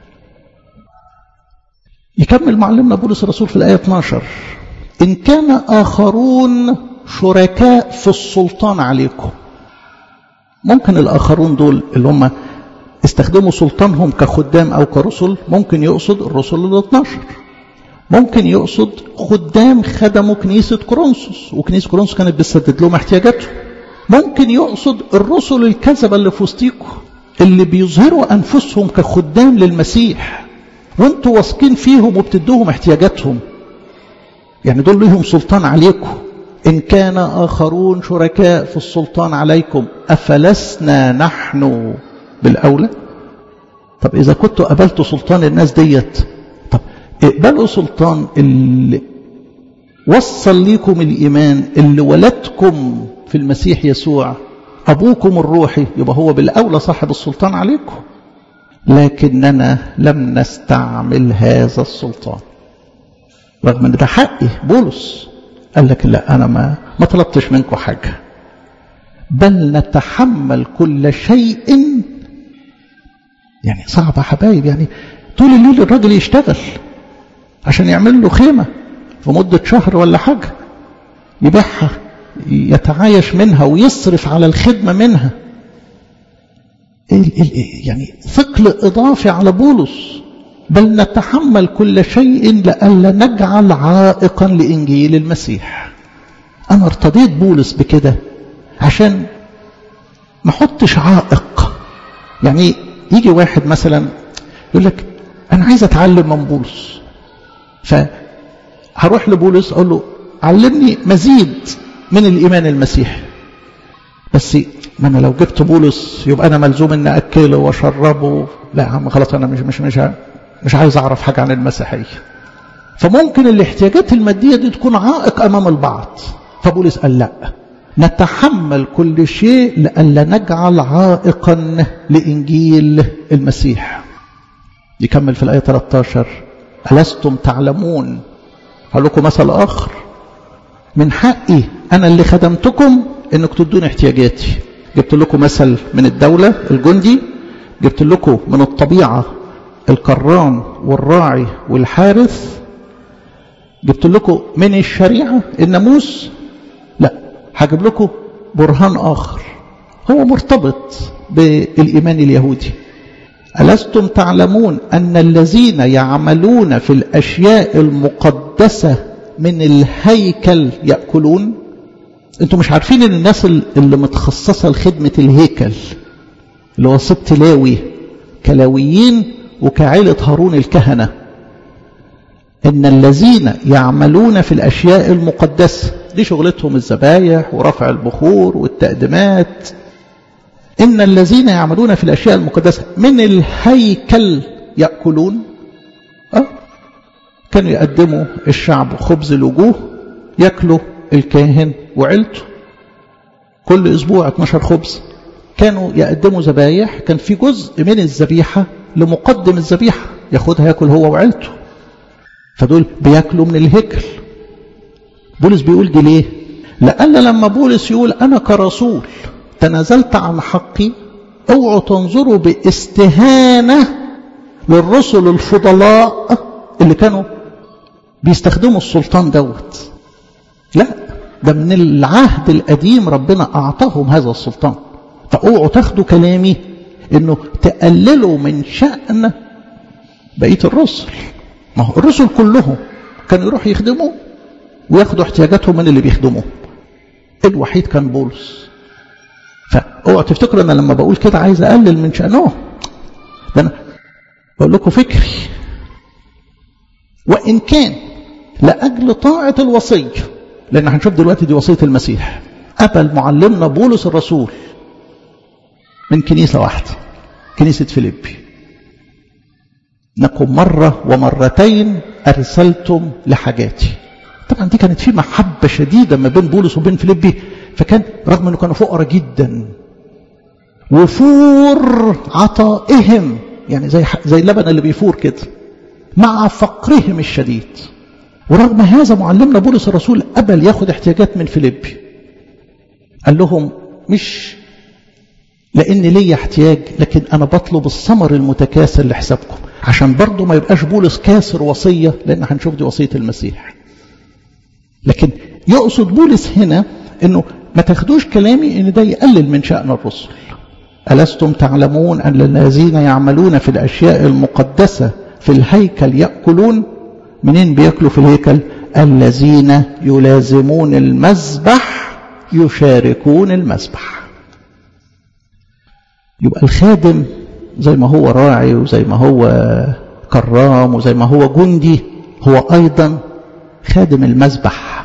يكمل معلمنا بولس الرسول في الآية 12 إن كان آخرون شركاء في السلطان عليكم ممكن الآخرون دول اللي هم استخدموا سلطانهم كخدام أو كرسل ممكن يقصد الرسل ال 12 ممكن يقصد خدام خدموا كنيسة كورنثوس وكنيسة كورنثوس كانت بتسدد لهم احتياجاتهم ممكن يقصد الرسل الكذبة اللي في وسطيكم اللي بيظهروا أنفسهم كخدام للمسيح وانتوا واثقين فيهم وبتدوهم احتياجاتهم يعني دول لهم سلطان عليكم إن كان آخرون شركاء في السلطان عليكم أفلسنا نحن بالأولى طب إذا كنتوا قبلتوا سلطان الناس ديت طب اقبلوا سلطان اللي وصل ليكم الإيمان اللي ولدكم في المسيح يسوع أبوكم الروحي يبقى هو بالأولى صاحب السلطان عليكم لكننا لم نستعمل هذا السلطان رغم ان ده حقي بولس قال لك لا انا ما ما طلبتش منكم حاجه بل نتحمل كل شيء يعني صعب يا حبايب يعني طول الليل الراجل يشتغل عشان يعمل له خيمه في مده شهر ولا حاجه يبيعها يتعايش منها ويصرف على الخدمه منها يعني ثقل اضافي على بولس بل نتحمل كل شيء لئلا نجعل عائقا لإنجيل المسيح أنا ارتضيت بولس بكده عشان ما احطش عائق يعني يجي واحد مثلا يقول لك أنا عايز أتعلم من بولس فهروح لبولس أقول له علمني مزيد من الإيمان المسيحي بس ما أنا لو جبت بولس يبقى أنا ملزوم إن أكله وأشربه لا يا عم خلاص أنا مش مش مش مش عايز أعرف حاجة عن المسيحية فممكن الاحتياجات المادية دي تكون عائق أمام البعض فبولس قال لا نتحمل كل شيء لئلا نجعل عائقا لإنجيل المسيح يكمل في الآية 13 ألستم تعلمون هقول لكم مثل آخر من حقي أنا اللي خدمتكم إنك تدوني احتياجاتي جبت لكم مثل من الدولة الجندي جبت لكم من الطبيعة الكران والراعي والحارث جبت لكم من الشريعة الناموس لا هجيب لكم برهان آخر هو مرتبط بالإيمان اليهودي ألستم تعلمون أن الذين يعملون في الأشياء المقدسة من الهيكل يأكلون انتم مش عارفين ان الناس اللي متخصصة لخدمة الهيكل اللي هو سبت لاوي كلاويين وكعيلة هارون الكهنة إن الذين يعملون في الأشياء المقدسة دي شغلتهم الذبايح ورفع البخور والتقدمات إن الذين يعملون في الأشياء المقدسة من الهيكل يأكلون أه؟ كانوا يقدموا الشعب خبز الوجوه يأكلوا الكاهن وعيلته كل أسبوع 12 خبز كانوا يقدموا ذبايح كان في جزء من الذبيحة لمقدم الذبيحة ياخدها ياكل هو وعيلته فدول بياكلوا من الهيكل بولس بيقول دي ليه لأن لما بولس يقول أنا كرسول تنازلت عن حقي اوعوا تنظروا باستهانة للرسل الفضلاء اللي كانوا بيستخدموا السلطان دوت لا ده من العهد القديم ربنا أعطاهم هذا السلطان فاوعوا تاخدوا كلامي انه تقللوا من شأن بقية الرسل ما هو الرسل كلهم كانوا يروحوا يخدموا وياخدوا احتياجاتهم من اللي بيخدموه الوحيد كان بولس فاوعوا تفتكروا ان لما بقول كده عايز اقلل من شأنه ده انا بقول لكم فكري وان كان لاجل طاعة الوصية لان هنشوف دلوقتي دي وصية المسيح قبل معلمنا بولس الرسول من كنيسة واحدة كنيسة فيليبي انكم مرة ومرتين أرسلتم لحاجاتي طبعا دي كانت في محبة شديدة ما بين بولس وبين فيليبي فكان رغم أنه كانوا فقراء جدا وفور عطائهم يعني زي زي اللبن اللي بيفور كده مع فقرهم الشديد ورغم هذا معلمنا بولس الرسول قبل ياخد احتياجات من فيليبي قال لهم مش لان ليا احتياج لكن انا بطلب الثمر المتكاثر لحسابكم عشان برضه ما يبقاش بولس كاسر وصيه لان هنشوف دي وصيه المسيح لكن يقصد بولس هنا انه ما تاخدوش كلامي ان ده يقلل من شأن الرسل ألستم تعلمون أن الذين يعملون في الأشياء المقدسة في الهيكل يأكلون منين بيأكلوا في الهيكل الذين يلازمون المذبح يشاركون المذبح يبقى الخادم زي ما هو راعي وزي ما هو كرام وزي ما هو جندي هو أيضا خادم المذبح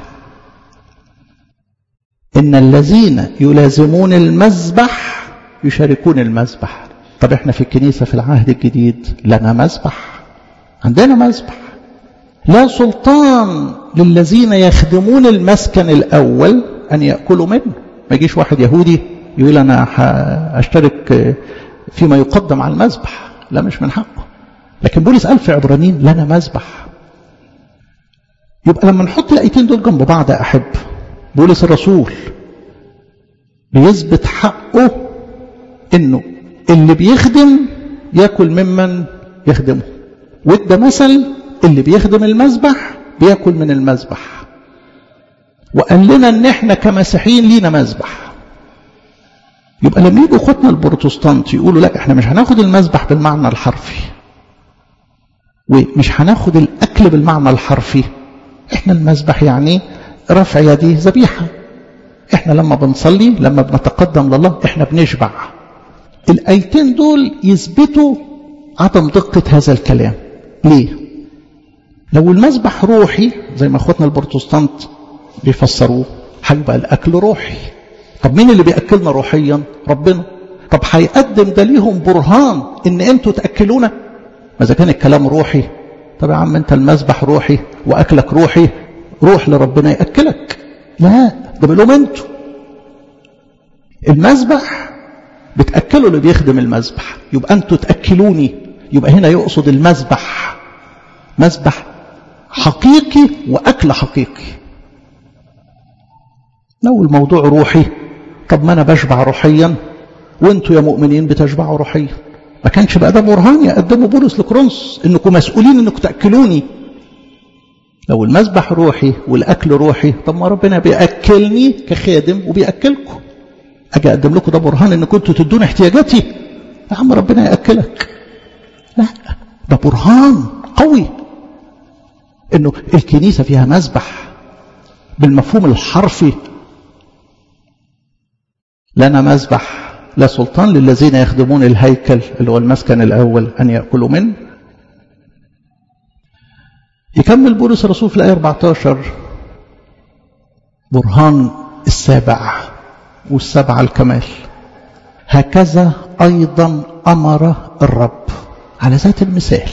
إن الذين يلازمون المذبح يشاركون المذبح طب احنا في الكنيسة في العهد الجديد لنا مذبح عندنا مذبح لا سلطان للذين يخدمون المسكن الأول أن يأكلوا منه ما يجيش واحد يهودي يقول أنا أشترك فيما يقدم على المذبح لا مش من حقه لكن بولس قال في عبرانيين لنا مذبح يبقى لما نحط الآيتين دول جنب بعض أحب بولس الرسول بيثبت حقه انه اللي بيخدم ياكل ممن يخدمه وده مثل اللي بيخدم المذبح بياكل من المذبح وقال لنا ان احنا كمسيحيين لينا مذبح يبقى لما يجوا اخواتنا البروتستانت يقولوا لا احنا مش هناخد المذبح بالمعنى الحرفي ومش هناخد الاكل بالمعنى الحرفي احنا المذبح يعني رفع يدي ذبيحه احنا لما بنصلي لما بنتقدم لله احنا بنشبع الايتين دول يثبتوا عدم دقة هذا الكلام ليه لو المذبح روحي زي ما اخواتنا البروتستانت بيفسروه هيبقى الاكل روحي طب مين اللي بياكلنا روحيا ربنا طب هيقدم ده ليهم برهان ان انتوا تاكلونا ما اذا كان الكلام روحي طب يا عم انت المذبح روحي واكلك روحي روح لربنا ياكلك لا ده بيقول لهم انتوا المذبح بتاكلوا اللي بيخدم المذبح يبقى انتوا تاكلوني يبقى هنا يقصد المذبح مذبح حقيقي واكل حقيقي لو الموضوع روحي طب ما انا بشبع روحيا وانتوا يا مؤمنين بتشبعوا روحيا ما كانش بقى ده برهان يقدمه بولس لكرونس انكم مسؤولين انكم تاكلوني لو المذبح روحي والاكل روحي طب ما ربنا بياكلني كخادم وبياكلكم اجي اقدم لكم ده برهان ان كنتوا تدون احتياجاتي يا عم ربنا ياكلك لا ده برهان قوي انه الكنيسه فيها مذبح بالمفهوم الحرفي لنا مذبح لا سلطان للذين يخدمون الهيكل اللي هو المسكن الاول ان ياكلوا منه يكمل بولس الرسول في الايه 14 برهان السابع والسبعة الكمال هكذا أيضا أمر الرب على ذات المثال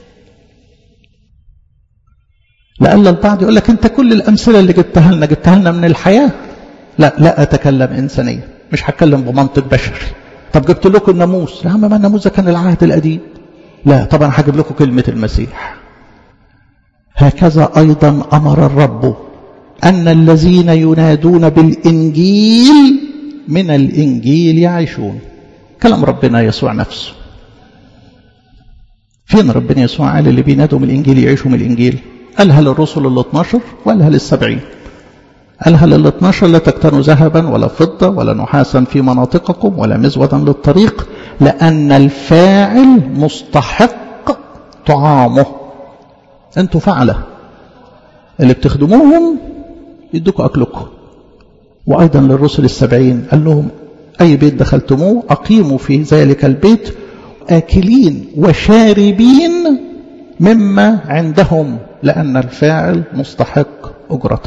لألا البعض يقول لك أنت كل الأمثلة اللي جبتها لنا جبتها لنا من الحياة لا لا أتكلم إنسانيا مش هتكلم بمنطق بشري طب جبت لكم الناموس يا عم ما الناموس ده كان العهد القديم لا طبعا هجيب لكم كلمة المسيح هكذا أيضا أمر الرب أن الذين ينادون بالإنجيل من الإنجيل يعيشون كلام ربنا يسوع نفسه فين ربنا يسوع قال اللي بينادوا من الإنجيل يعيشوا من الإنجيل قالها للرسل ال 12 وقالها للسبعين قالها لل 12 لا تكتنوا ذهبا ولا فضة ولا نحاسا في مناطقكم ولا مزودا للطريق لأن الفاعل مستحق طعامه أنتوا فعلة اللي بتخدموهم يدوكوا أكلكم وأيضا للرسل السبعين قال لهم أي بيت دخلتموه أقيموا في ذلك البيت آكلين وشاربين مما عندهم لأن الفاعل مستحق أجرته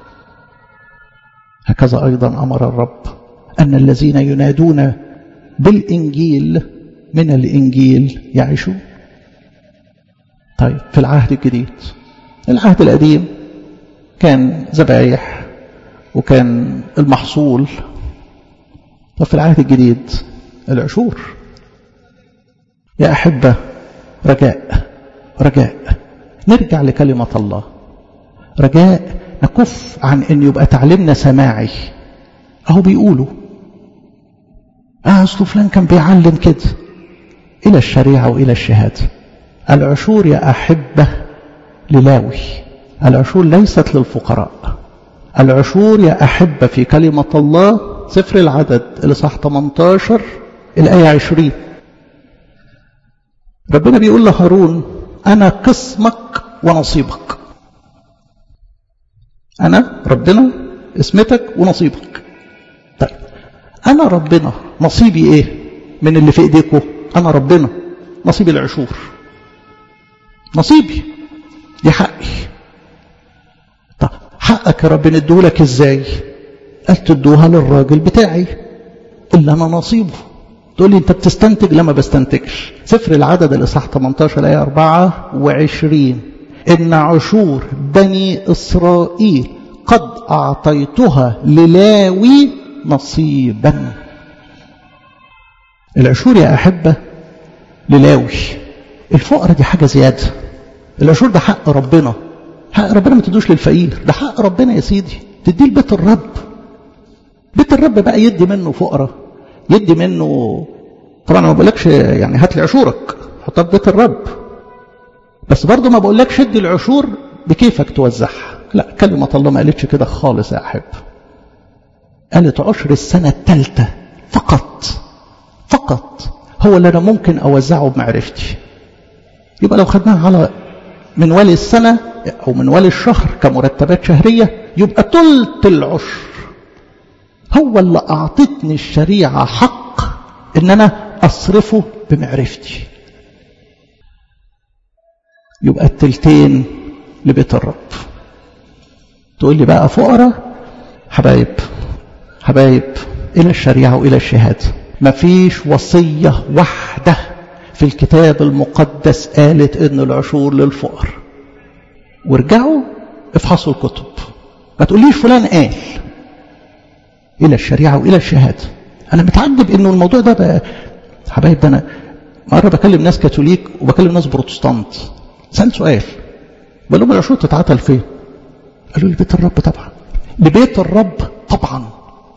هكذا أيضا أمر الرب أن الذين ينادون بالإنجيل من الإنجيل يعيشون طيب في العهد الجديد العهد القديم كان ذبايح وكان المحصول طب في العهد الجديد العشور يا أحبة رجاء رجاء نرجع لكلمة الله رجاء نكف عن أن يبقى تعليمنا سماعي أهو بيقولوا آه أصل فلان كان بيعلم كده إلى الشريعة وإلى الشهادة العشور يا أحبة للاوي العشور ليست للفقراء العشور يا أحبة في كلمة الله سفر العدد الإصحاح 18 الآية 20 ربنا بيقول لهارون أنا قسمك ونصيبك أنا ربنا اسمتك ونصيبك طيب أنا ربنا نصيبي إيه من اللي في إيديكم أنا ربنا نصيبي العشور نصيبي دي حقي طب حقك يا رب نديهولك ازاي قال تدوها للراجل بتاعي اللي انا نصيبه تقول لي انت بتستنتج لا ما بستنتجش سفر العدد الاصحاح 18 ايه 24 ان عشور بني اسرائيل قد اعطيتها للاوي نصيبا العشور يا احبه للاوي الفقر دي حاجه زياده العشور ده حق ربنا حق ربنا ما تدوش للفقير ده حق ربنا يا سيدي تديه لبيت الرب بيت الرب بقى يدي منه فقراء يدي منه طبعا ما بقولكش يعني هات لي عشورك حطها في بيت الرب بس برضه ما بقولكش ادي العشور بكيفك توزعها لا كلمة الله ما قالتش كده خالص يا أحب قالت عشر السنة الثالثة فقط فقط هو اللي أنا ممكن أوزعه بمعرفتي يبقى لو خدناها على منوال السنة أو منوال الشهر كمرتبات شهرية يبقى تلت العشر هو اللي أعطتني الشريعة حق إن أنا أصرفه بمعرفتي يبقى التلتين لبيت الرب تقول لي بقى فقراء حبايب حبايب إلى الشريعة وإلى الشهادة مفيش وصية واحدة في الكتاب المقدس قالت إن العشور للفقر وارجعوا افحصوا الكتب ما تقوليش فلان قال إلى الشريعة وإلى الشهادة أنا متعجب إنه الموضوع ده بقى حبايب ده أنا مرة بكلم ناس كاثوليك وبكلم ناس بروتستانت سألت سؤال بقول لهم العشور تتعطل فين؟ قالوا لي بيت الرب طبعا لبيت الرب طبعا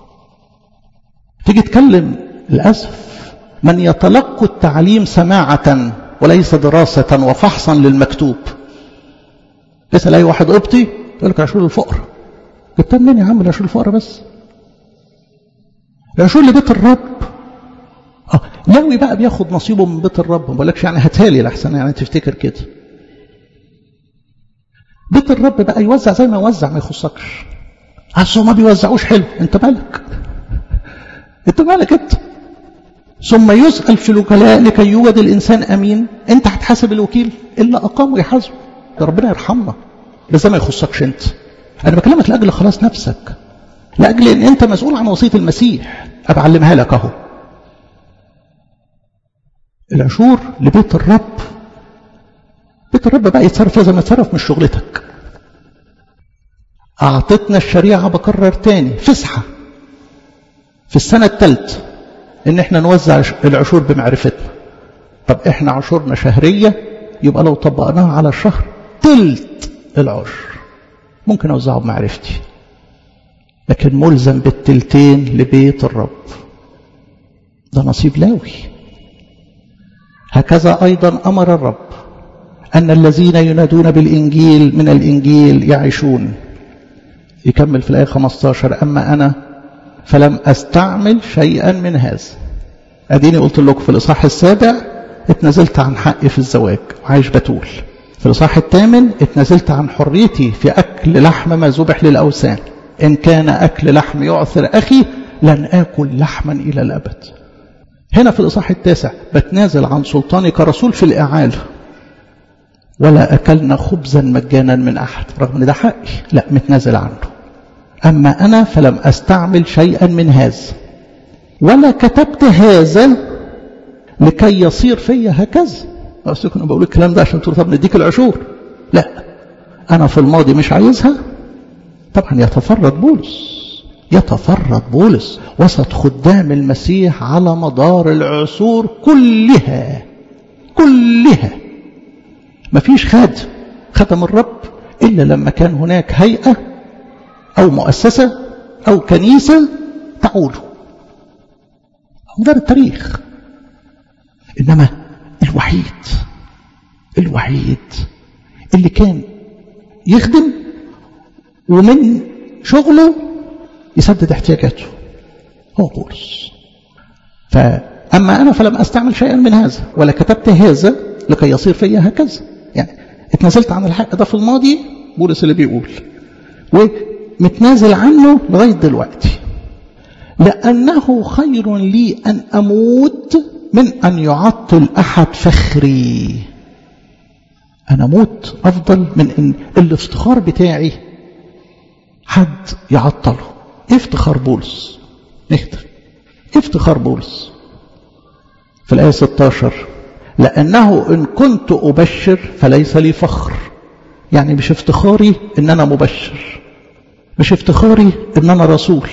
تيجي تكلم للأسف من يتلقى التعليم سماعة وليس دراسة وفحصا للمكتوب تسأل أي واحد قبطي يقول لك عشور الفقر جبتها منين يا عم العشور الفقر بس العشور لبيت الرب اه لاوي بقى بياخد نصيبه من بيت الرب ما بقولكش يعني هاتها لي لحسن يعني تفتكر كده بيت الرب بقى يوزع زي ما يوزع ما يخصكش اصل ما بيوزعوش حلو انت مالك انت مالك انت ثم يسأل في الوكلاء لكي يوجد الإنسان أمين أنت هتحاسب الوكيل إلا أقام ويحاسبه ده ربنا يرحمنا بس ده ما يخصكش أنت أنا بكلمك لأجل خلاص نفسك لأجل أن أنت مسؤول عن وصية المسيح أبعلمها لك أهو العشور لبيت الرب بيت الرب بقى يتصرف لازم يتصرف مش شغلتك أعطتنا الشريعة بكرر تاني فسحة في السنة الثالثة ان احنا نوزع العشور بمعرفتنا طب احنا عشورنا شهرية يبقى لو طبقناها على الشهر تلت العشر ممكن اوزعه بمعرفتي لكن ملزم بالتلتين لبيت الرب ده نصيب لاوي هكذا ايضا امر الرب ان الذين ينادون بالانجيل من الانجيل يعيشون يكمل في الايه 15 اما انا فلم أستعمل شيئا من هذا أديني قلت لكم في الإصحاح السابع اتنزلت عن حقي في الزواج وعايش بتول في الإصحاح الثامن اتنزلت عن حريتي في أكل لحم ما ذبح للأوثان إن كان أكل لحم يعثر أخي لن آكل لحما إلى الأبد هنا في الإصحاح التاسع بتنازل عن سلطاني كرسول في الإعالة ولا أكلنا خبزا مجانا من أحد رغم أن ده حقي لا متنازل عنه أما أنا فلم أستعمل شيئا من هذا ولا كتبت هذا لكي يصير في هكذا أصدقائي أنا بقول الكلام ده عشان تقول طب نديك العشور لا أنا في الماضي مش عايزها طبعا يتفرد بولس يتفرد بولس وسط خدام المسيح على مدار العصور كلها كلها مفيش خادم خدم الرب إلا لما كان هناك هيئة أو مؤسسة أو كنيسة تعوله مدار التاريخ إنما الوحيد الوحيد اللي كان يخدم ومن شغله يسدد احتياجاته هو بولس فأما أنا فلم أستعمل شيئا من هذا ولا كتبت هذا لكي يصير في هكذا يعني اتنازلت عن الحق ده في الماضي بولس اللي بيقول ومتنازل عنه لغاية دلوقتي لأنه خير لي أن أموت من أن يعطل أحد فخري أنا أموت أفضل من أن الافتخار بتاعي حد يعطله افتخار بولس نختم افتخار بولس في الآية 16 لأنه إن كنت أبشر فليس لي فخر يعني مش افتخاري إن أنا مبشر مش افتخاري إن أنا رسول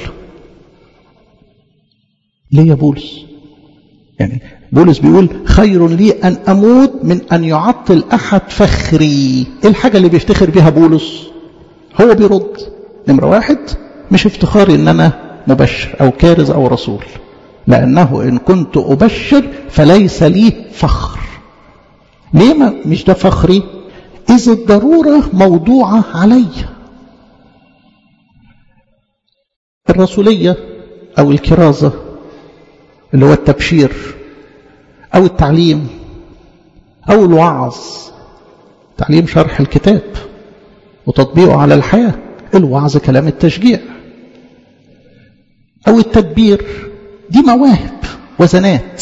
ليه يا بولس يعني بولس بيقول خير لي أن أموت من أن يعطل أحد فخري إيه الحاجة اللي بيفتخر بها بولس هو بيرد نمرة واحد مش افتخاري ان انا مبشر او كارز او رسول لانه ان كنت ابشر فليس لي فخر ليه ما مش ده فخري اذ الضرورة موضوعة علي الرسولية او الكرازة اللي هو التبشير او التعليم او الوعظ تعليم شرح الكتاب وتطبيقه على الحياه الوعظ كلام التشجيع أو التدبير دي مواهب وزنات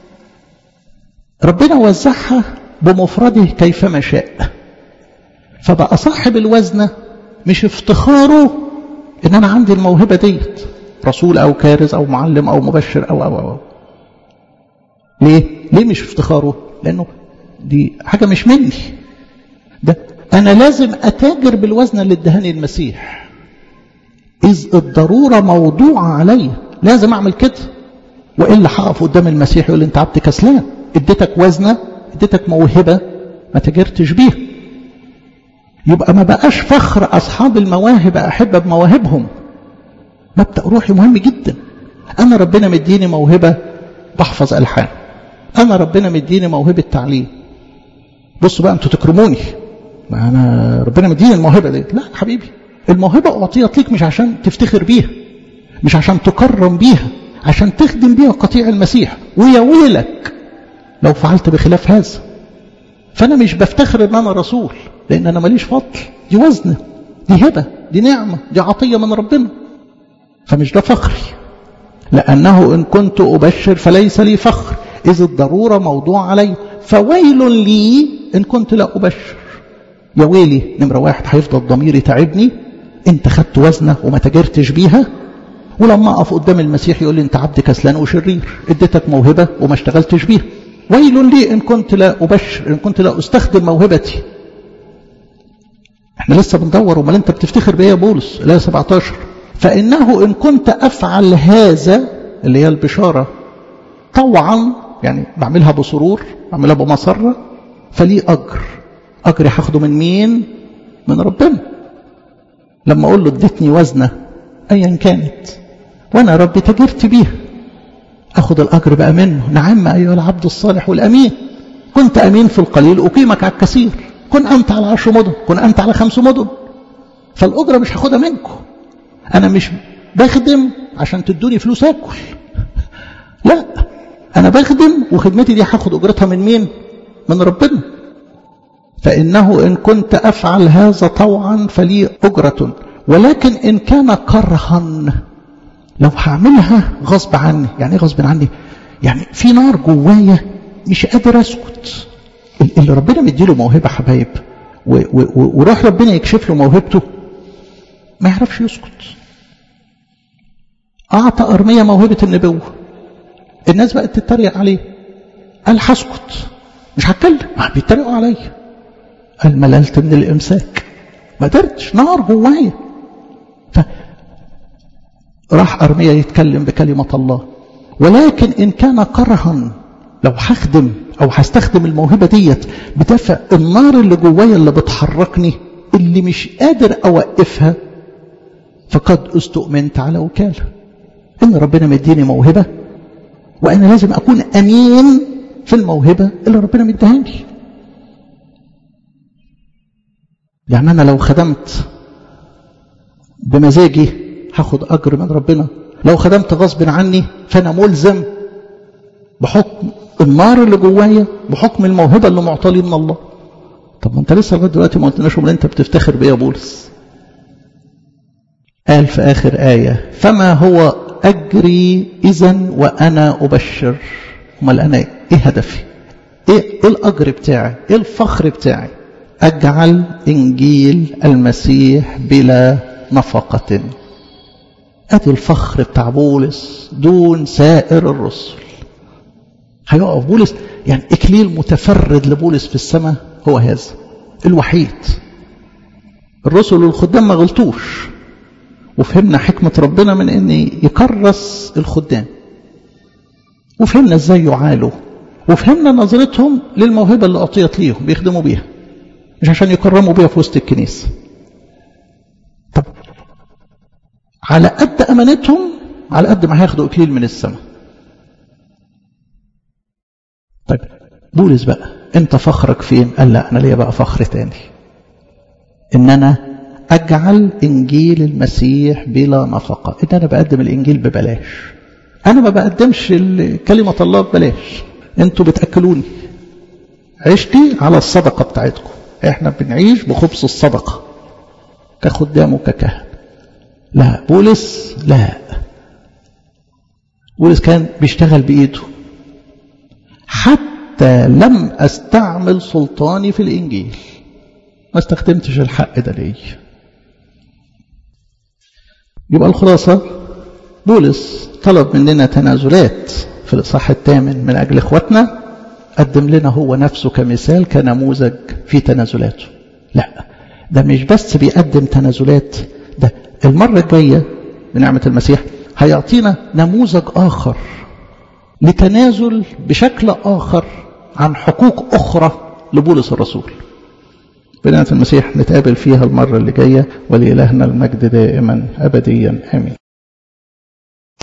ربنا وزعها بمفرده كيفما شاء فبقى صاحب الوزنة مش افتخاره ان انا عندي الموهبة ديت رسول او كارز او معلم او مبشر او او او ليه ليه مش افتخاره لانه دي حاجة مش مني ده أنا لازم أتاجر بالوزن اللي ادهاني المسيح إذ الضرورة موضوعة علي لازم أعمل كده وإلا هقف قدام المسيح يقول لي أنت عبد كسلان اديتك وزنة اديتك موهبة ما تاجرتش بيها يبقى ما بقاش فخر أصحاب المواهب أحب بمواهبهم مبدأ روحي مهم جدا أنا ربنا مديني موهبة بحفظ ألحان أنا ربنا مديني موهبة تعليم بصوا بقى أنتوا تكرموني ما أنا ربنا مديني الموهبة دي لا حبيبي الموهبة أعطيت ليك مش عشان تفتخر بيها مش عشان تكرم بيها عشان تخدم بيها قطيع المسيح ويا ويلك لو فعلت بخلاف هذا فأنا مش بفتخر إن أنا رسول لأن أنا ماليش فضل دي وزنة دي هبة دي نعمة دي عطية من ربنا فمش ده فخري لأنه إن كنت أبشر فليس لي فخر إذ الضرورة موضوع علي فويل لي إن كنت لا أبشر يا ويلي نمرة واحد هيفضل ضميري تعبني انت خدت وزنة وما تاجرتش بيها ولما اقف قدام المسيح يقول لي انت عبد كسلان وشرير اديتك موهبة وما اشتغلتش بيها ويل لي ان كنت لا ابشر ان كنت لا استخدم موهبتي احنا لسه بندور امال انت بتفتخر بايه يا بولس الايه 17 فانه ان كنت افعل هذا اللي هي البشاره طوعا يعني بعملها بسرور بعملها بمسره فلي اجر اجري هاخده من مين من ربنا لما اقول له اديتني وزنه ايا كانت وانا ربي تجرت بيها اخد الاجر بقى منه نعم ايها العبد الصالح والامين كنت امين في القليل اقيمك على الكثير كن انت على عشر مدن كن انت على خمس مدن فالاجره مش هاخدها منكم انا مش بخدم عشان تدوني فلوس اكل لا انا بخدم وخدمتي دي هاخد اجرتها من مين من ربنا فانه ان كنت افعل هذا طوعا فلي اجره ولكن ان كان كرها لو هعملها غصب عني يعني ايه غصب عني يعني في نار جوايا مش قادر اسكت اللي ربنا مديله موهبه حبايب وروح ربنا يكشف له موهبته ما يعرفش يسكت اعطى ارميه موهبه النبوه الناس بقت تتريق عليه قال هسكت مش هتكلم بيتريقوا عليا قال مللت من الامساك ما قدرتش نار جوايا ف راح أرميا يتكلم بكلمة الله ولكن إن كان كرها لو هخدم أو هستخدم الموهبة ديت بدافع النار اللي جوايا اللي بتحركني اللي مش قادر أوقفها فقد استؤمنت على وكالة إن ربنا مديني موهبة وأنا لازم أكون أمين في الموهبة اللي ربنا مديهاني يعني أنا لو خدمت بمزاجي هاخد أجر من ربنا لو خدمت غصب عني فأنا ملزم بحكم النار اللي جوايا بحكم الموهبة اللي معطالي من الله طب ما انت لسه لغايه دلوقتي ما قلتناش امال انت بتفتخر بايه يا بولس قال في اخر ايه فما هو اجري اذا وانا ابشر امال انا ايه هدفي ايه ايه الاجر بتاعي ايه الفخر بتاعي اجعل انجيل المسيح بلا نفقه ادي الفخر بتاع بولس دون سائر الرسل هيقف بولس يعني اكليل متفرد لبولس في السماء هو هذا الوحيد الرسل والخدام ما غلطوش وفهمنا حكمة ربنا من ان يكرس الخدام وفهمنا ازاي يعالوا وفهمنا نظرتهم للموهبة اللي أعطيت ليهم بيخدموا بيها مش عشان يكرموا بيها في وسط الكنيسة طب على قد أمانتهم على قد ما هياخدوا إكليل من السماء طيب بولس بقى انت فخرك فين قال لا انا ليا بقى فخر تاني ان انا اجعل انجيل المسيح بلا نفقه ان انا بقدم الانجيل ببلاش انا ما بقدمش كلمه الله ببلاش انتوا بتاكلوني عشتي على الصدقه بتاعتكم احنا بنعيش بخبز الصدقه كخدام وككهن لا بولس لا بولس كان بيشتغل بايده حتى لم استعمل سلطاني في الانجيل ما استخدمتش الحق ده ليه يبقى الخلاصه بولس طلب مننا تنازلات في الاصحاح الثامن من اجل اخواتنا قدم لنا هو نفسه كمثال كنموذج في تنازلاته لا ده مش بس بيقدم تنازلات ده المره الجايه بنعمه المسيح هيعطينا نموذج اخر لتنازل بشكل آخر عن حقوق أخرى لبولس الرسول بنعمة المسيح نتقابل فيها المرة اللي جاية ولإلهنا المجد دائما أبديا آمين